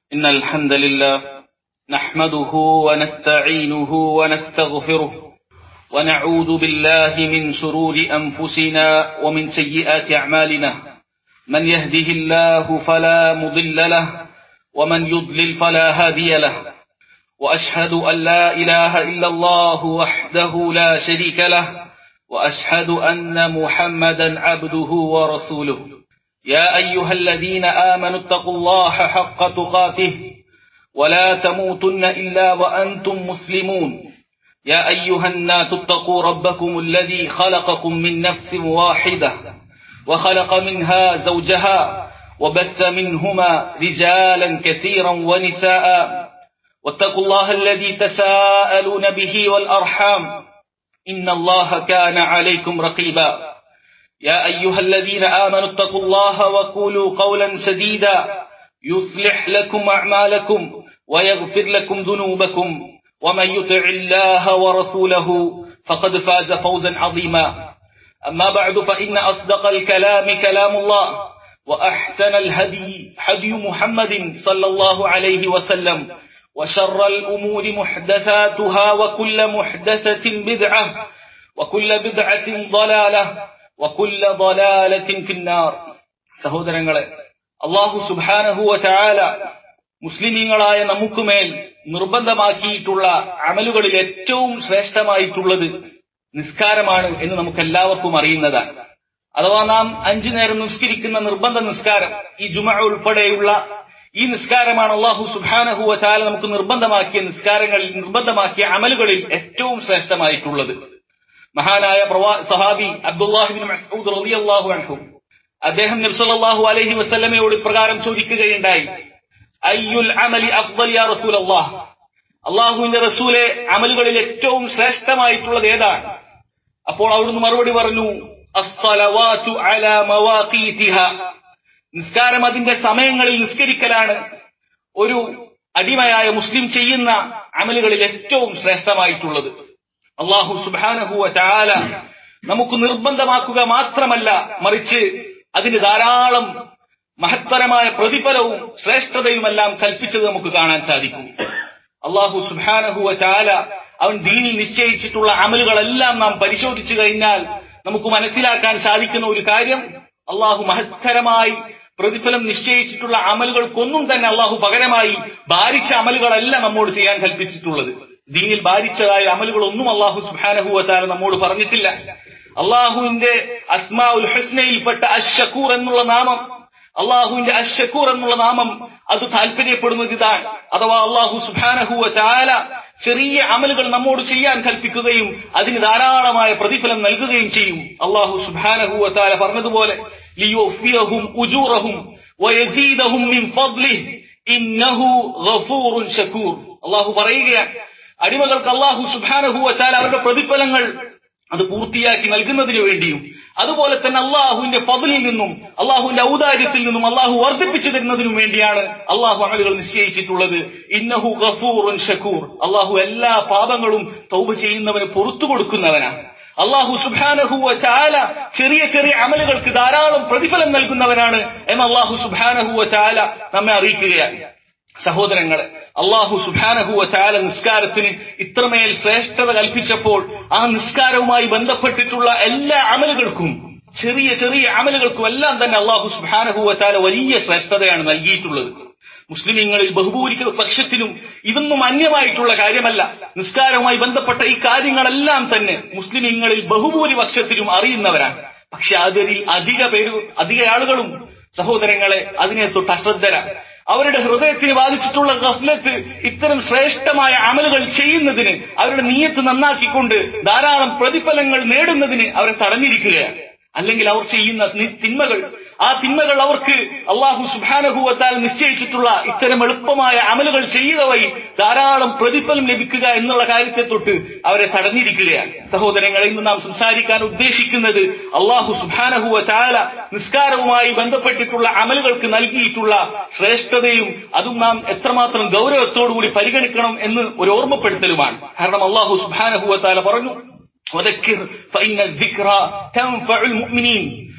إن الحمد لله نحمده ونستعينه ونستغفره ونعوذ بالله من شرور أنفسنا ومن سيئات أعمالنا من يهده الله فلا مضل له ومن يضلل فلا هادي له وأشهد أن لا إله إلا الله وحده لا شريك له وأشهد أن محمدا عبده ورسوله يا أيها الذين آمنوا اتقوا الله حق تقاته ولا تموتن إلا وأنتم مسلمون يا أيها الناس اتقوا ربكم الذي خلقكم من نفس واحدة وخلق منها زوجها وبث منهما رجالا كثيرا ونساء واتقوا الله الذي تساءلون به والأرحام إن الله كان عليكم رقيبا يا أيها الذين آمنوا اتقوا الله وقولوا قولا سديدا يصلح لكم أعمالكم ويغفر لكم ذنوبكم ومن يطع الله ورسوله فقد فاز فوزا عظيما أما بعد فإن أصدق الكلام كلام الله وأحسن الهدي هدي محمد صلى الله عليه وسلم وشر الأمور محدثاتها وكل محدثة بدعة وكل بدعة ضلالة وكل ضلالة في النار സഹോദരങ്ങളെ അള്ളാഹു സുബാനഹുവ ചായാല മുസ്ലിമീങ്ങളായ നമുക്കുമേൽ നിർബന്ധമാക്കിയിട്ടുള്ള അമലുകളിൽ ഏറ്റവും ശ്രേഷ്ഠമായിട്ടുള്ളത് നിസ്കാരമാണ് എന്ന് നമുക്ക് എല്ലാവർക്കും അറിയുന്നതാണ് അഥവാ നാം അഞ്ചു നേരം നിസ്കരിക്കുന്ന നിർബന്ധ നിസ്കാരം ഈ ജുമ ഉൾപ്പെടെയുള്ള ഈ നിസ്കാരമാണ് അള്ളാഹു സുബാനഹുവ ചാല നമുക്ക് നിർബന്ധമാക്കിയ നിസ്കാരങ്ങളിൽ നിർബന്ധമാക്കിയ അമലുകളിൽ ഏറ്റവും ശ്രേഷ്ഠമായിട്ടുള്ളത് മഹാനായ പ്രവാ സഹാബി അബ്ദുല്ലാഹിബിൻ മസൂദ് റളിയല്ലാഹു അൻഹു അദ്ദേഹം നബ്സല്ലാഹു അലൈഹി വസല്ലമയോട് ഇപ്രകാരം ചോദിക്കുകയുണ്ടായി അയ്യുൽ അമലി അഫ്ദൽ യാ റസൂലല്ലാഹ് അള്ളാഹുവിന്റെ റസൂലെ അമലുകളിൽ ഏറ്റവും ശ്രേഷ്ഠമായിട്ടുള്ളത് ഏതാണ് അപ്പോൾ അവിടുന്ന് മറുപടി പറഞ്ഞു അസ്സലവാതു അലാ മവാഖീതിഹ നിസ്കാരം അതിന്റെ സമയങ്ങളിൽ നിസ്കരിക്കലാണ് ഒരു അടിമയായ മുസ്ലിം ചെയ്യുന്ന അമലുകളിൽ ഏറ്റവും ശ്രേഷ്ഠമായിട്ടുള്ളത് അള്ളാഹു സുബാനഹുവ ചാല നമുക്ക് നിർബന്ധമാക്കുക മാത്രമല്ല മറിച്ച് അതിന് ധാരാളം മഹത്തരമായ പ്രതിഫലവും ശ്രേഷ്ഠതയുമെല്ലാം കൽപ്പിച്ചത് നമുക്ക് കാണാൻ സാധിക്കും അള്ളാഹു സുബാനഹുവ ചാല അവൻ ദീനിൽ നിശ്ചയിച്ചിട്ടുള്ള അമലുകളെല്ലാം നാം പരിശോധിച്ചു കഴിഞ്ഞാൽ നമുക്ക് മനസ്സിലാക്കാൻ സാധിക്കുന്ന ഒരു കാര്യം അള്ളാഹു മഹത്തരമായി പ്രതിഫലം നിശ്ചയിച്ചിട്ടുള്ള അമലുകൾക്കൊന്നും തന്നെ അള്ളാഹു പകരമായി ഭാരിച്ച അമലുകളല്ല നമ്മോട് ചെയ്യാൻ കൽപ്പിച്ചിട്ടുള്ളത് ദീനിൽ ഭാരിച്ചതായ അമലുകളൊന്നും അള്ളാഹു സുഹാനഹുവത്താല നമ്മോട് പറഞ്ഞിട്ടില്ല അള്ളാഹുവിന്റെ അസ്മാ ഉൽ ഹസ്നയിൽപ്പെട്ട അഷക്കൂർ എന്നുള്ള നാമം അള്ളാഹുവിന്റെ അഷക്കൂർ എന്നുള്ള നാമം അത് താല്പര്യപ്പെടുന്നത് ഇതാണ് അഥവാ അള്ളാഹു സുഹാനഹുവ ചാല ചെറിയ അമലുകൾ നമ്മോട് ചെയ്യാൻ കൽപ്പിക്കുകയും അതിന് ധാരാളമായ പ്രതിഫലം നൽകുകയും ചെയ്യും അള്ളാഹു സുഹാനഹുവ ചാല പറഞ്ഞതുപോലെ ലിയോഫിയഹും ഉജൂറഹും വയസീദഹും മിൻ ഫദ്ലിഹ് ഇന്നഹു ഗഫൂറുൻ ഷക്കൂർ അള്ളാഹു പറയുകയാണ് അടിമകൾക്ക് അള്ളാഹു സുബാനഹുവ ചാല അവരുടെ പ്രതിഫലങ്ങൾ അത് പൂർത്തിയാക്കി നൽകുന്നതിന് വേണ്ടിയും അതുപോലെ തന്നെ അള്ളാഹുവിന്റെ പതിലിൽ നിന്നും അള്ളാഹുവിന്റെ ഔദാര്യത്തിൽ നിന്നും അള്ളാഹു വർദ്ധിപ്പിച്ചു തരുന്നതിനും വേണ്ടിയാണ് അള്ളാഹു അമലുകൾ നിശ്ചയിച്ചിട്ടുള്ളത് ഇന്നഹു ഗഫൂറുൻ ഷക്കൂർ അള്ളാഹു എല്ലാ പാപങ്ങളും തൗബ ചെയ്യുന്നവന് പുറത്തു കൊടുക്കുന്നവനാണ് അള്ളാഹു സുബാനഹുവ ചാല ചെറിയ ചെറിയ അമലുകൾക്ക് ധാരാളം പ്രതിഫലം നൽകുന്നവനാണ് എന്ന് അള്ളാഹു സുബാനഹുവ ചാല നമ്മെ അറിയിക്കുകയാണ് സഹോദരങ്ങളെ അള്ളാഹു സുബാനഹുവ ചാല നിസ്കാരത്തിന് ഇത്രമേൽ ശ്രേഷ്ഠത കൽപ്പിച്ചപ്പോൾ ആ നിസ്കാരവുമായി ബന്ധപ്പെട്ടിട്ടുള്ള എല്ലാ അമലുകൾക്കും ചെറിയ ചെറിയ അമലുകൾക്കും എല്ലാം തന്നെ അള്ളാഹു സുബാനഹുവ ചാല വലിയ ശ്രേഷ്ഠതയാണ് നൽകിയിട്ടുള്ളത് മുസ്ലിമീങ്ങളിൽ ബഹുഭൂരിക പക്ഷത്തിനും ഇതൊന്നും അന്യമായിട്ടുള്ള കാര്യമല്ല നിസ്കാരവുമായി ബന്ധപ്പെട്ട ഈ കാര്യങ്ങളെല്ലാം തന്നെ മുസ്ലിമീങ്ങളിൽ ബഹുഭൂരിപക്ഷത്തിനും അറിയുന്നവരാണ് പക്ഷെ അതിൽ അധിക പേര് അധിക ആളുകളും സഹോദരങ്ങളെ അതിനെ തൊട്ട് അശ്രദ്ധരാണ് അവരുടെ ഹൃദയത്തിന് ബാധിച്ചിട്ടുള്ള ഗഫ്ലത്ത് ഇത്തരം ശ്രേഷ്ഠമായ അമലുകൾ ചെയ്യുന്നതിന് അവരുടെ നീയത്ത് നന്നാക്കിക്കൊണ്ട് ധാരാളം പ്രതിഫലങ്ങൾ നേടുന്നതിന് അവരെ തടഞ്ഞിരിക്കുകയാണ് അല്ലെങ്കിൽ അവർ ചെയ്യുന്ന തിന്മകൾ ആ തിന്മകൾ അവർക്ക് അള്ളാഹു സുബാനഹുവത്താൽ നിശ്ചയിച്ചിട്ടുള്ള ഇത്തരം എളുപ്പമായ അമലുകൾ ചെയ്യുക വഴി ധാരാളം പ്രതിഫലം ലഭിക്കുക എന്നുള്ള കാര്യത്തെ തൊട്ട് അവരെ തടഞ്ഞിരിക്കുകയാണ് സഹോദരങ്ങളെ ഇന്ന് നാം സംസാരിക്കാൻ ഉദ്ദേശിക്കുന്നത് അള്ളാഹു സുബാനഹുവ ചാല നിസ്കാരവുമായി ബന്ധപ്പെട്ടിട്ടുള്ള അമലുകൾക്ക് നൽകിയിട്ടുള്ള ശ്രേഷ്ഠതയും അതും നാം എത്രമാത്രം ഗൗരവത്തോടുകൂടി പരിഗണിക്കണം എന്ന് ഒരു ഓർമ്മപ്പെടുത്തലുമാണ് കാരണം അള്ളാഹു സുബാനഹുവ ചാല പറഞ്ഞു وذكر فإن الذكرى تنفع المؤمنين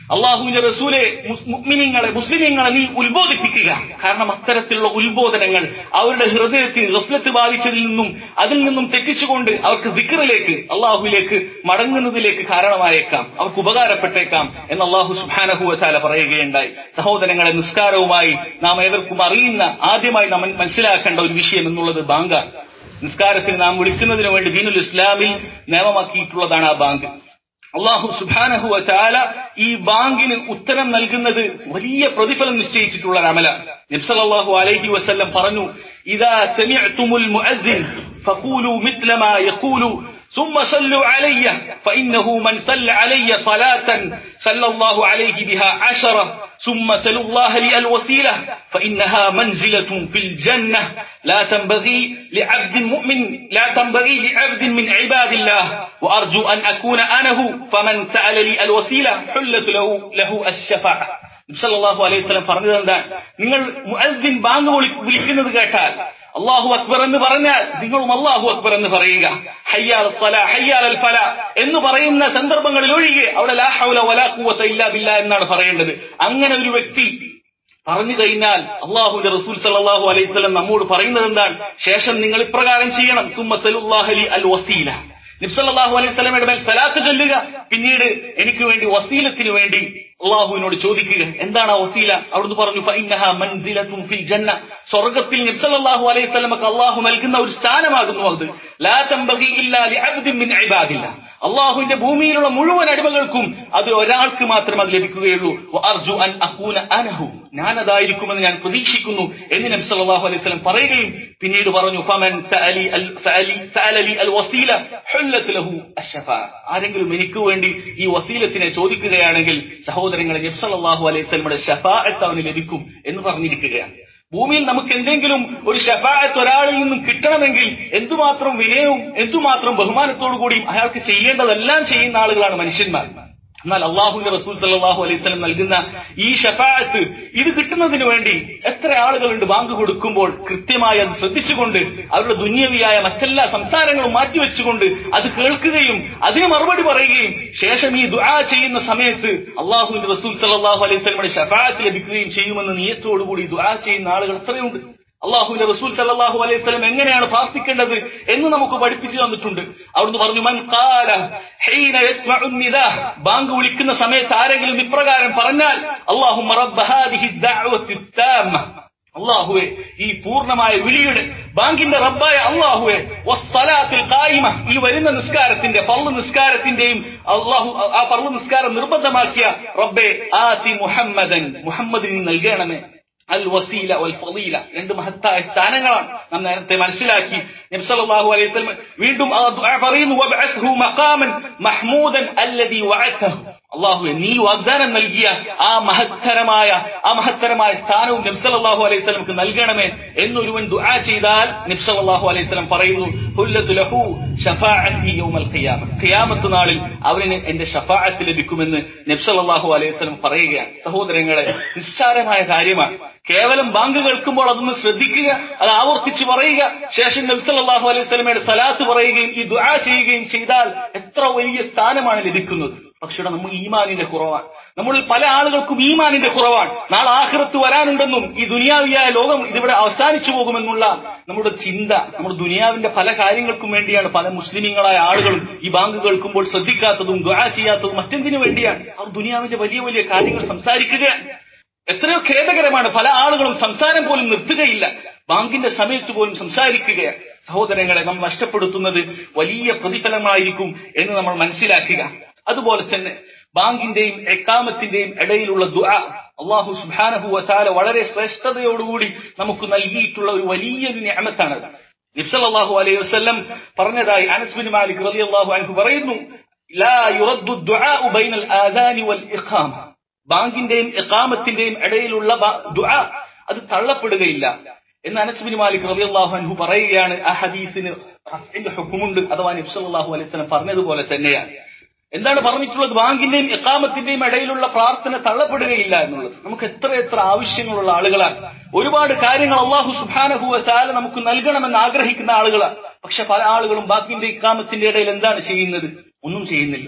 അള്ളാഹുവിന്റെ റസൂലെ മുസ്ലിങ്ങളെ മുസ്ലിമീങ്ങളെ നീ ഉത്ബോധിപ്പിക്കുക കാരണം അത്തരത്തിലുള്ള ഉത്ബോധനങ്ങൾ അവരുടെ ഹൃദയത്തിൽ ഗഫ്ലത്ത് ബാധിച്ചതിൽ നിന്നും അതിൽ നിന്നും തെറ്റിച്ചുകൊണ്ട് അവർക്ക് ദിക്കറിലേക്ക് അള്ളാഹുവിലേക്ക് മടങ്ങുന്നതിലേക്ക് കാരണമായേക്കാം അവർക്ക് ഉപകാരപ്പെട്ടേക്കാം എന്ന് അള്ളാഹു സുബാനഹുവല പറയുകയുണ്ടായി സഹോദരങ്ങളെ നിസ്കാരവുമായി നാം ഏവർക്കും അറിയുന്ന ആദ്യമായി നാം മനസ്സിലാക്കേണ്ട ഒരു വിഷയം എന്നുള്ളത് ബാങ്കാണ് നിസ്കാരത്തിന് നാം വിളിക്കുന്നതിന് വേണ്ടി ദീനുൽ ഇസ്ലാമിൽ നിയമമാക്കിയിട്ടുള്ളതാണ് ആ ബാങ്ക് അള്ളാഹു സുബാനഹു ചാല ഈ ബാങ്കിന് ഉത്തരം നൽകുന്നത് വലിയ പ്രതിഫലം നിശ്ചയിച്ചിട്ടുള്ള അമല നബ്സല്ലാഹു അലൈഹി വസല്ലം പറഞ്ഞു ഇതാ സമിഅ്തുമുൽ മുഅദ്ദിൻ ഫഖൂലു മിത്ല മാ യഖൂലു ثم صلوا علي فإنه من صلى علي صلاة صلى الله عليه بها عشرة ثم سلوا الله لي الوسيلة فإنها منزلة في الجنة لا تنبغي لعبد مؤمن لا تنبغي لعبد من عباد الله وأرجو أن أكون أنه فمن سأل لي الوسيلة حلت له, له الشفاعة സല്ലല്ലാഹു അലൈഹി വസല്ലം പറഞ്ഞത് എന്താണ് നിങ്ങൾ മുഅദ്ദിൻ ബാങ്ക് വിളിക്കുന്നത് കേട്ടാൽ അള്ളാഹു അക്ബർ എന്ന് പറഞ്ഞാൽ നിങ്ങളും അള്ളാഹു അക്ബർ എന്ന് പറയുക ഹയ്യാൽ ഫല ഹയ്യാൽ അൽ ഫല എന്ന് പറയുന്ന സന്ദർഭങ്ങളിൽ ഒഴികെ അവിടെ ലാ ഹൗല വലാ ഖുവത ഇല്ലാ ബില്ലാ എന്നാണ് പറയേണ്ടത് അങ്ങനെ ഒരു വ്യക്തി പറഞ്ഞു കഴിഞ്ഞാൽ അള്ളാഹുന്റെ റസൂൽ സല്ലാഹു അലൈഹി സ്വലം നമ്മോട് പറയുന്നത് എന്താണ് ശേഷം നിങ്ങൾ ഇപ്രകാരം ചെയ്യണം സുമ്മ സലുല്ലാഹലി അൽ വസീല നിബ്സല്ലാഹു അലൈഹി സ്വലമയുടെ മേൽ സലാത്ത് ചൊല്ലുക പിന്നീട് എനിക്ക് വേണ്ടി വസീലത്തിന് വേണ്ടി അള്ളാഹുവിനോട് ചോദിക്കുക എന്താണ് ആ വസീല അവിടുന്ന് പറഞ്ഞു ഫഇന്നഹ മൻസിലത്തുൻ ഫിൽ ജന്ന സ്വർഗ്ഗത്തിൽ നബ്സല്ലാഹു അലൈഹി സ്വലമക്ക് അള്ളാഹു നൽകുന്ന ഒരു സ്ഥാനമാകുന്നു അത് ലാ തംബഗി ഇല്ലാ ലിഅബ്ദിൻ മിൻ ഇബാദില്ല അള്ളാഹുവിന്റെ ഭൂമിയിലുള്ള മുഴുവൻ അടിമകൾക്കും അത് ഒരാൾക്ക് മാത്രം അത് ലഭിക്കുകയുള്ളൂ അർജു അൻ അക്കൂന അനഹു ഞാനതായിരിക്കുമെന്ന് ഞാൻ പ്രതീക്ഷിക്കുന്നു എന്ന് നബി സല്ലല്ലാഹു അലൈഹി വസല്ലം പറയുകയും പിന്നീട് പറഞ്ഞു ഫമൻ സഅലി അൽ സഅലി സഅലലി അൽ വസീല ഹുല്ലത്ത് ലഹു അഷ്ഫാ ആരെങ്കിലും എനിക്ക് വേണ്ടി ഈ വസീലത്തിനെ ചോദിക്കുകയാണെങ്കിൽ സഹോദരങ്ങളെ നബി സല്ലല്ലാഹു അലൈഹി വസല്ലമയുടെ ഷഫാഅത്ത് അവന് ലഭിക്കും എന്ന് പറഞ്ഞിരിക്കുകയാണ് ഭൂമിയിൽ നമുക്ക് എന്തെങ്കിലും ഒരു ഷഫായത്ത് ഒരാളിൽ നിന്നും കിട്ടണമെങ്കിൽ എന്തുമാത്രം വിനയവും എന്തുമാത്രം ബഹുമാനത്തോടു കൂടിയും അയാൾക്ക് ചെയ്യേണ്ടതെല്ലാം ചെയ്യുന്ന ആളുകളാണ് മനുഷ്യന്മാർ എന്നാൽ അള്ളാഹുവിന്റെ റസൂൽ സല്ലാഹു അലൈഹി സ്വലം നൽകുന്ന ഈ ഷഫായത്ത് ഇത് കിട്ടുന്നതിന് വേണ്ടി എത്ര ആളുകളുണ്ട് ബാങ്ക് കൊടുക്കുമ്പോൾ കൃത്യമായി അത് ശ്രദ്ധിച്ചുകൊണ്ട് അവരുടെ ദുന്യവിയായ മറ്റെല്ലാ സംസാരങ്ങളും മാറ്റിവെച്ചുകൊണ്ട് അത് കേൾക്കുകയും അതിന് മറുപടി പറയുകയും ശേഷം ഈ ദുആ ചെയ്യുന്ന സമയത്ത് അള്ളാഹുവിന്റെ റസൂൽ സല്ലാഹു അലൈഹി സ്വലമയുടെ ഷഫായത്ത് ലഭിക്കുകയും ചെയ്യുമെന്ന് നിയത്തോടുകൂടി ദുആ ചെയ്യുന്ന ആളുകൾ എത്രയുണ്ട് അള്ളാഹുവിന്റെ റസൂൽ സല്ലാഹു അലൈഹി സ്വലം എങ്ങനെയാണ് പ്രാർത്ഥിക്കേണ്ടത് എന്ന് നമുക്ക് പഠിപ്പിച്ചു തന്നിട്ടുണ്ട് അവിടുന്ന് പറഞ്ഞു മൻ ഖാല ഹീന യസ്മഉ നിദാ ബാങ്ക് വിളിക്കുന്ന സമയത്ത് ആരെങ്കിലും ഇപ്രകാരം പറഞ്ഞാൽ അല്ലാഹുമ്മ റബ്ബ ഹാദിഹി ദഅവത്തി താമ്മ അള്ളാഹുവെ ഈ പൂർണ്ണമായ വിളിയുടെ ബാങ്കിന്റെ റബ്ബായ അള്ളാഹുവെ വസ്സലാത്തിൽ ഖായിമ ഈ വരുന്ന നിസ്കാരത്തിന്റെ പള്ളു നിസ്കാരത്തിന്റെയും അള്ളാഹു ആ പള്ളു നിസ്കാരം നിർബന്ധമാക്കിയ റബ്ബെ ആതി മുഹമ്മദൻ മുഹമ്മദിന് നൽകണമേ അൽ വസീല വൽ ഫളീല രണ്ട് മഹത്തായ സ്ഥാനങ്ങളാണ് നാം നേരത്തെ മനസ്സിലാക്കി നബി സല്ലല്ലാഹു അലൈഹി വസല്ലം വീണ്ടും ആ ദുആ പറയുന്നു വബഅത്ഹു മഖാമൻ മഹ്മൂദൻ അല്ലദി വഅതഹു അള്ളാഹുവെ നീ വാഗ്ദാനം നൽകിയ ആ മഹത്തരമായ ആ മഹത്തരമായ സ്ഥാനവും നബ്സലാഹു അലൈഹി സ്വലമക്ക് നൽകണമേ എന്നൊരുവൻ ദുആ ചെയ്താൽ നബ്സലാഹു അലൈഹി സ്വലം പറയുന്നു ഹുല്ലത്തു ലഹു ഷഫാഅത്തി യൗമൽ ഖിയാമ ഖിയാമത്ത് നാളിൽ അവന് എന്റെ ഷഫാഅത്ത് ലഭിക്കുമെന്ന് നബ്സലാഹു അലൈഹി സ്വലം പറയുകയാണ് സഹോദരങ്ങളെ നിസ്സാരമായ കാര്യമാണ് കേവലം ബാങ്ക് കേൾക്കുമ്പോൾ അതൊന്ന് ശ്രദ്ധിക്കുക അത് ആവർത്തിച്ച് പറയുക ശേഷം നബ്സലാഹു അലൈഹി സ്വലമയുടെ സലാത്ത് പറയുകയും ഈ ദുആ ചെയ്യുകയും ചെയ്താൽ എത്ര വലിയ സ്ഥാനമാണ് ലഭിക്കുന്നത് പക്ഷേ നമ്മൾ ഈമാനിന്റെ കുറവാണ് നമ്മളിൽ പല ആളുകൾക്കും ഈമാനിന്റെ കുറവാണ് നാളെ ആഹ്റത്ത് വരാനുണ്ടെന്നും ഈ ദുനിയാവിയായ ലോകം ഇതിവിടെ അവസാനിച്ചു പോകുമെന്നുള്ള നമ്മുടെ ചിന്ത നമ്മുടെ ദുനിയാവിന്റെ പല കാര്യങ്ങൾക്കും വേണ്ടിയാണ് പല മുസ്ലിമീങ്ങളായ ആളുകളും ഈ ബാങ്ക് കേൾക്കുമ്പോൾ ശ്രദ്ധിക്കാത്തതും ദ്വാ ചെയ്യാത്തതും മറ്റെന്തിനു വേണ്ടിയാണ് അവർ ദുനിയാവിന്റെ വലിയ വലിയ കാര്യങ്ങൾ സംസാരിക്കുകയാണ് എത്രയോ ഖേദകരമാണ് പല ആളുകളും സംസാരം പോലും നിർത്തുകയില്ല ബാങ്കിന്റെ സമയത്ത് പോലും സംസാരിക്കുകയാണ് സഹോദരങ്ങളെ നമ്മൾ നഷ്ടപ്പെടുത്തുന്നത് വലിയ പ്രതിഫലമായിരിക്കും എന്ന് നമ്മൾ മനസ്സിലാക്കുക അതുപോലെ തന്നെ ബാങ്കിന്റെയും എക്കാമത്തിന്റെയും ഇടയിലുള്ള ദുആ അള്ളാഹു സുബാനഹു വസാല വളരെ ശ്രേഷ്ഠതയോടുകൂടി നമുക്ക് നൽകിയിട്ടുള്ള ഒരു വലിയൊരു ഞാമത്താണ് നിബ്സലാഹു അലൈഹി വസ്ല്ലം പറഞ്ഞതായി അനസ്ബിൻ മാലിക് റലി അള്ളാഹു അൻഹു പറയുന്നു ലാ യുറദ്ദു ദുആഉ ബൈനൽ ആദാനി വൽ ഇഖാമ ബാങ്കിന്റെയും ഇഖാമത്തിന്റെയും ഇടയിലുള്ള ദുആ അത് തള്ളപ്പെടുകയില്ല എന്ന് അനസ്ബിൻ മാലിക് റലി അള്ളാഹു അൻഹു പറയുകയാണ് ആ ഹദീസിന് ഹുക്കുമുണ്ട് അഥവാ നിബ്സലാഹു അലൈഹി വസ്ലം പറഞ്ഞതുപോലെ തന്നെയാണ് എന്താണ് പറഞ്ഞിട്ടുള്ളത് ബാങ്കിന്റെയും എക്കാമത്തിന്റെയും ഇടയിലുള്ള പ്രാർത്ഥന തള്ളപ്പെടുകയില്ല എന്നുള്ളത് നമുക്ക് എത്ര എത്ര ആവശ്യങ്ങളുള്ള ആളുകളാണ് ഒരുപാട് കാര്യങ്ങൾ അള്ളാഹു സുബാനഹുവ താല നമുക്ക് നൽകണമെന്ന് ആഗ്രഹിക്കുന്ന ആളുകളാണ് പക്ഷെ പല ആളുകളും ബാക്കിന്റെ ഇക്കാമത്തിന്റെ ഇടയിൽ എന്താണ് ചെയ്യുന്നത് ഒന്നും ചെയ്യുന്നില്ല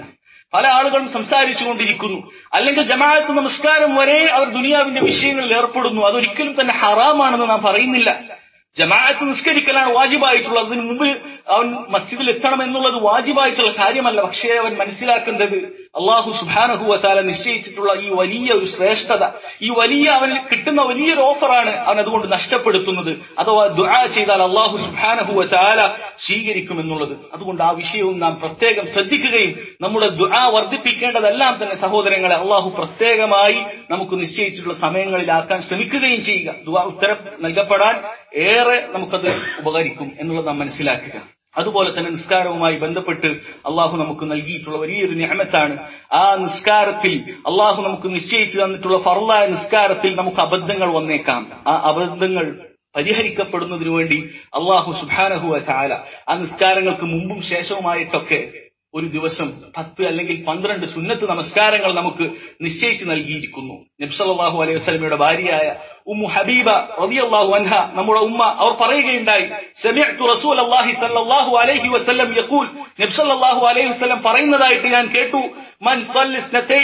പല ആളുകളും സംസാരിച്ചു കൊണ്ടിരിക്കുന്നു അല്ലെങ്കിൽ ജമാഅത്ത് നമസ്കാരം വരെ അവർ ദുനിയാവിന്റെ വിഷയങ്ങളിൽ ഏർപ്പെടുന്നു അതൊരിക്കലും തന്നെ ഹറാമാണെന്ന് നാം പറയുന്നില്ല ജമാഅത്ത് നിസ്കരിക്കലാണ് വാജിബായിട്ടുള്ളത് അതിനു മുമ്പ് അവൻ മസ്ജിദിൽ എത്തണം എന്നുള്ളത് വാജിബായിട്ടുള്ള കാര്യമല്ല പക്ഷേ അവൻ മനസ്സിലാക്കേണ്ടത് അള്ളാഹു സുബാനഹുവത്താല നിശ്ചയിച്ചിട്ടുള്ള ഈ വലിയ ഒരു ശ്രേഷ്ഠത ഈ വലിയ അവന് കിട്ടുന്ന വലിയൊരു ഓഫറാണ് അവൻ അതുകൊണ്ട് നഷ്ടപ്പെടുത്തുന്നത് അഥവാ ദുആ ചെയ്താൽ അള്ളാഹു സുബാനഹുവത്താല സ്വീകരിക്കും എന്നുള്ളത് അതുകൊണ്ട് ആ വിഷയവും നാം പ്രത്യേകം ശ്രദ്ധിക്കുകയും നമ്മുടെ ദുആ വർദ്ധിപ്പിക്കേണ്ടതെല്ലാം തന്നെ സഹോദരങ്ങളെ അള്ളാഹു പ്രത്യേകമായി നമുക്ക് നിശ്ചയിച്ചിട്ടുള്ള സമയങ്ങളിലാക്കാൻ ശ്രമിക്കുകയും ചെയ്യുക ദുആ ഉത്തരം നൽകപ്പെടാൻ ഏറെ നമുക്കത് ഉപകരിക്കും എന്നുള്ളത് നാം മനസ്സിലാക്കുക അതുപോലെ തന്നെ നിസ്കാരവുമായി ബന്ധപ്പെട്ട് അള്ളാഹു നമുക്ക് നൽകിയിട്ടുള്ള വലിയൊരു ഞാമത്താണ് ആ നിസ്കാരത്തിൽ അള്ളാഹു നമുക്ക് നിശ്ചയിച്ചു തന്നിട്ടുള്ള ഫർലായ നിസ്കാരത്തിൽ നമുക്ക് അബദ്ധങ്ങൾ വന്നേക്കാം ആ അബദ്ധങ്ങൾ പരിഹരിക്കപ്പെടുന്നതിനു വേണ്ടി അള്ളാഹു സുബാനഹുവ ചാല ആ നിസ്കാരങ്ങൾക്ക് മുമ്പും ശേഷവുമായിട്ടൊക്കെ ഒരു ദിവസം പത്ത് അല്ലെങ്കിൽ പന്ത്രണ്ട് സുന്നത്ത് നമസ്കാരങ്ങൾ നമുക്ക് നിശ്ചയിച്ചു നൽകിയിരിക്കുന്നു നബ്സല്ലാഹു അലൈഹി വസ്ലമയുടെ ഭാര്യയായ ഉമ്മു ഹബീബ റളിയല്ലാഹു അൻഹ നമ്മുടെ ഉമ്മ അവർ പറയുകയുണ്ടായി സമിഅ്തു റസൂൽ അല്ലാഹി സല്ലല്ലാഹു അലൈഹി വസല്ലം യഖൂൽ നബി സല്ലല്ലാഹു അലൈഹി വസല്ലം പറയുന്നതായിട്ട് ഞാൻ കേട്ടു മൻ സല്ലി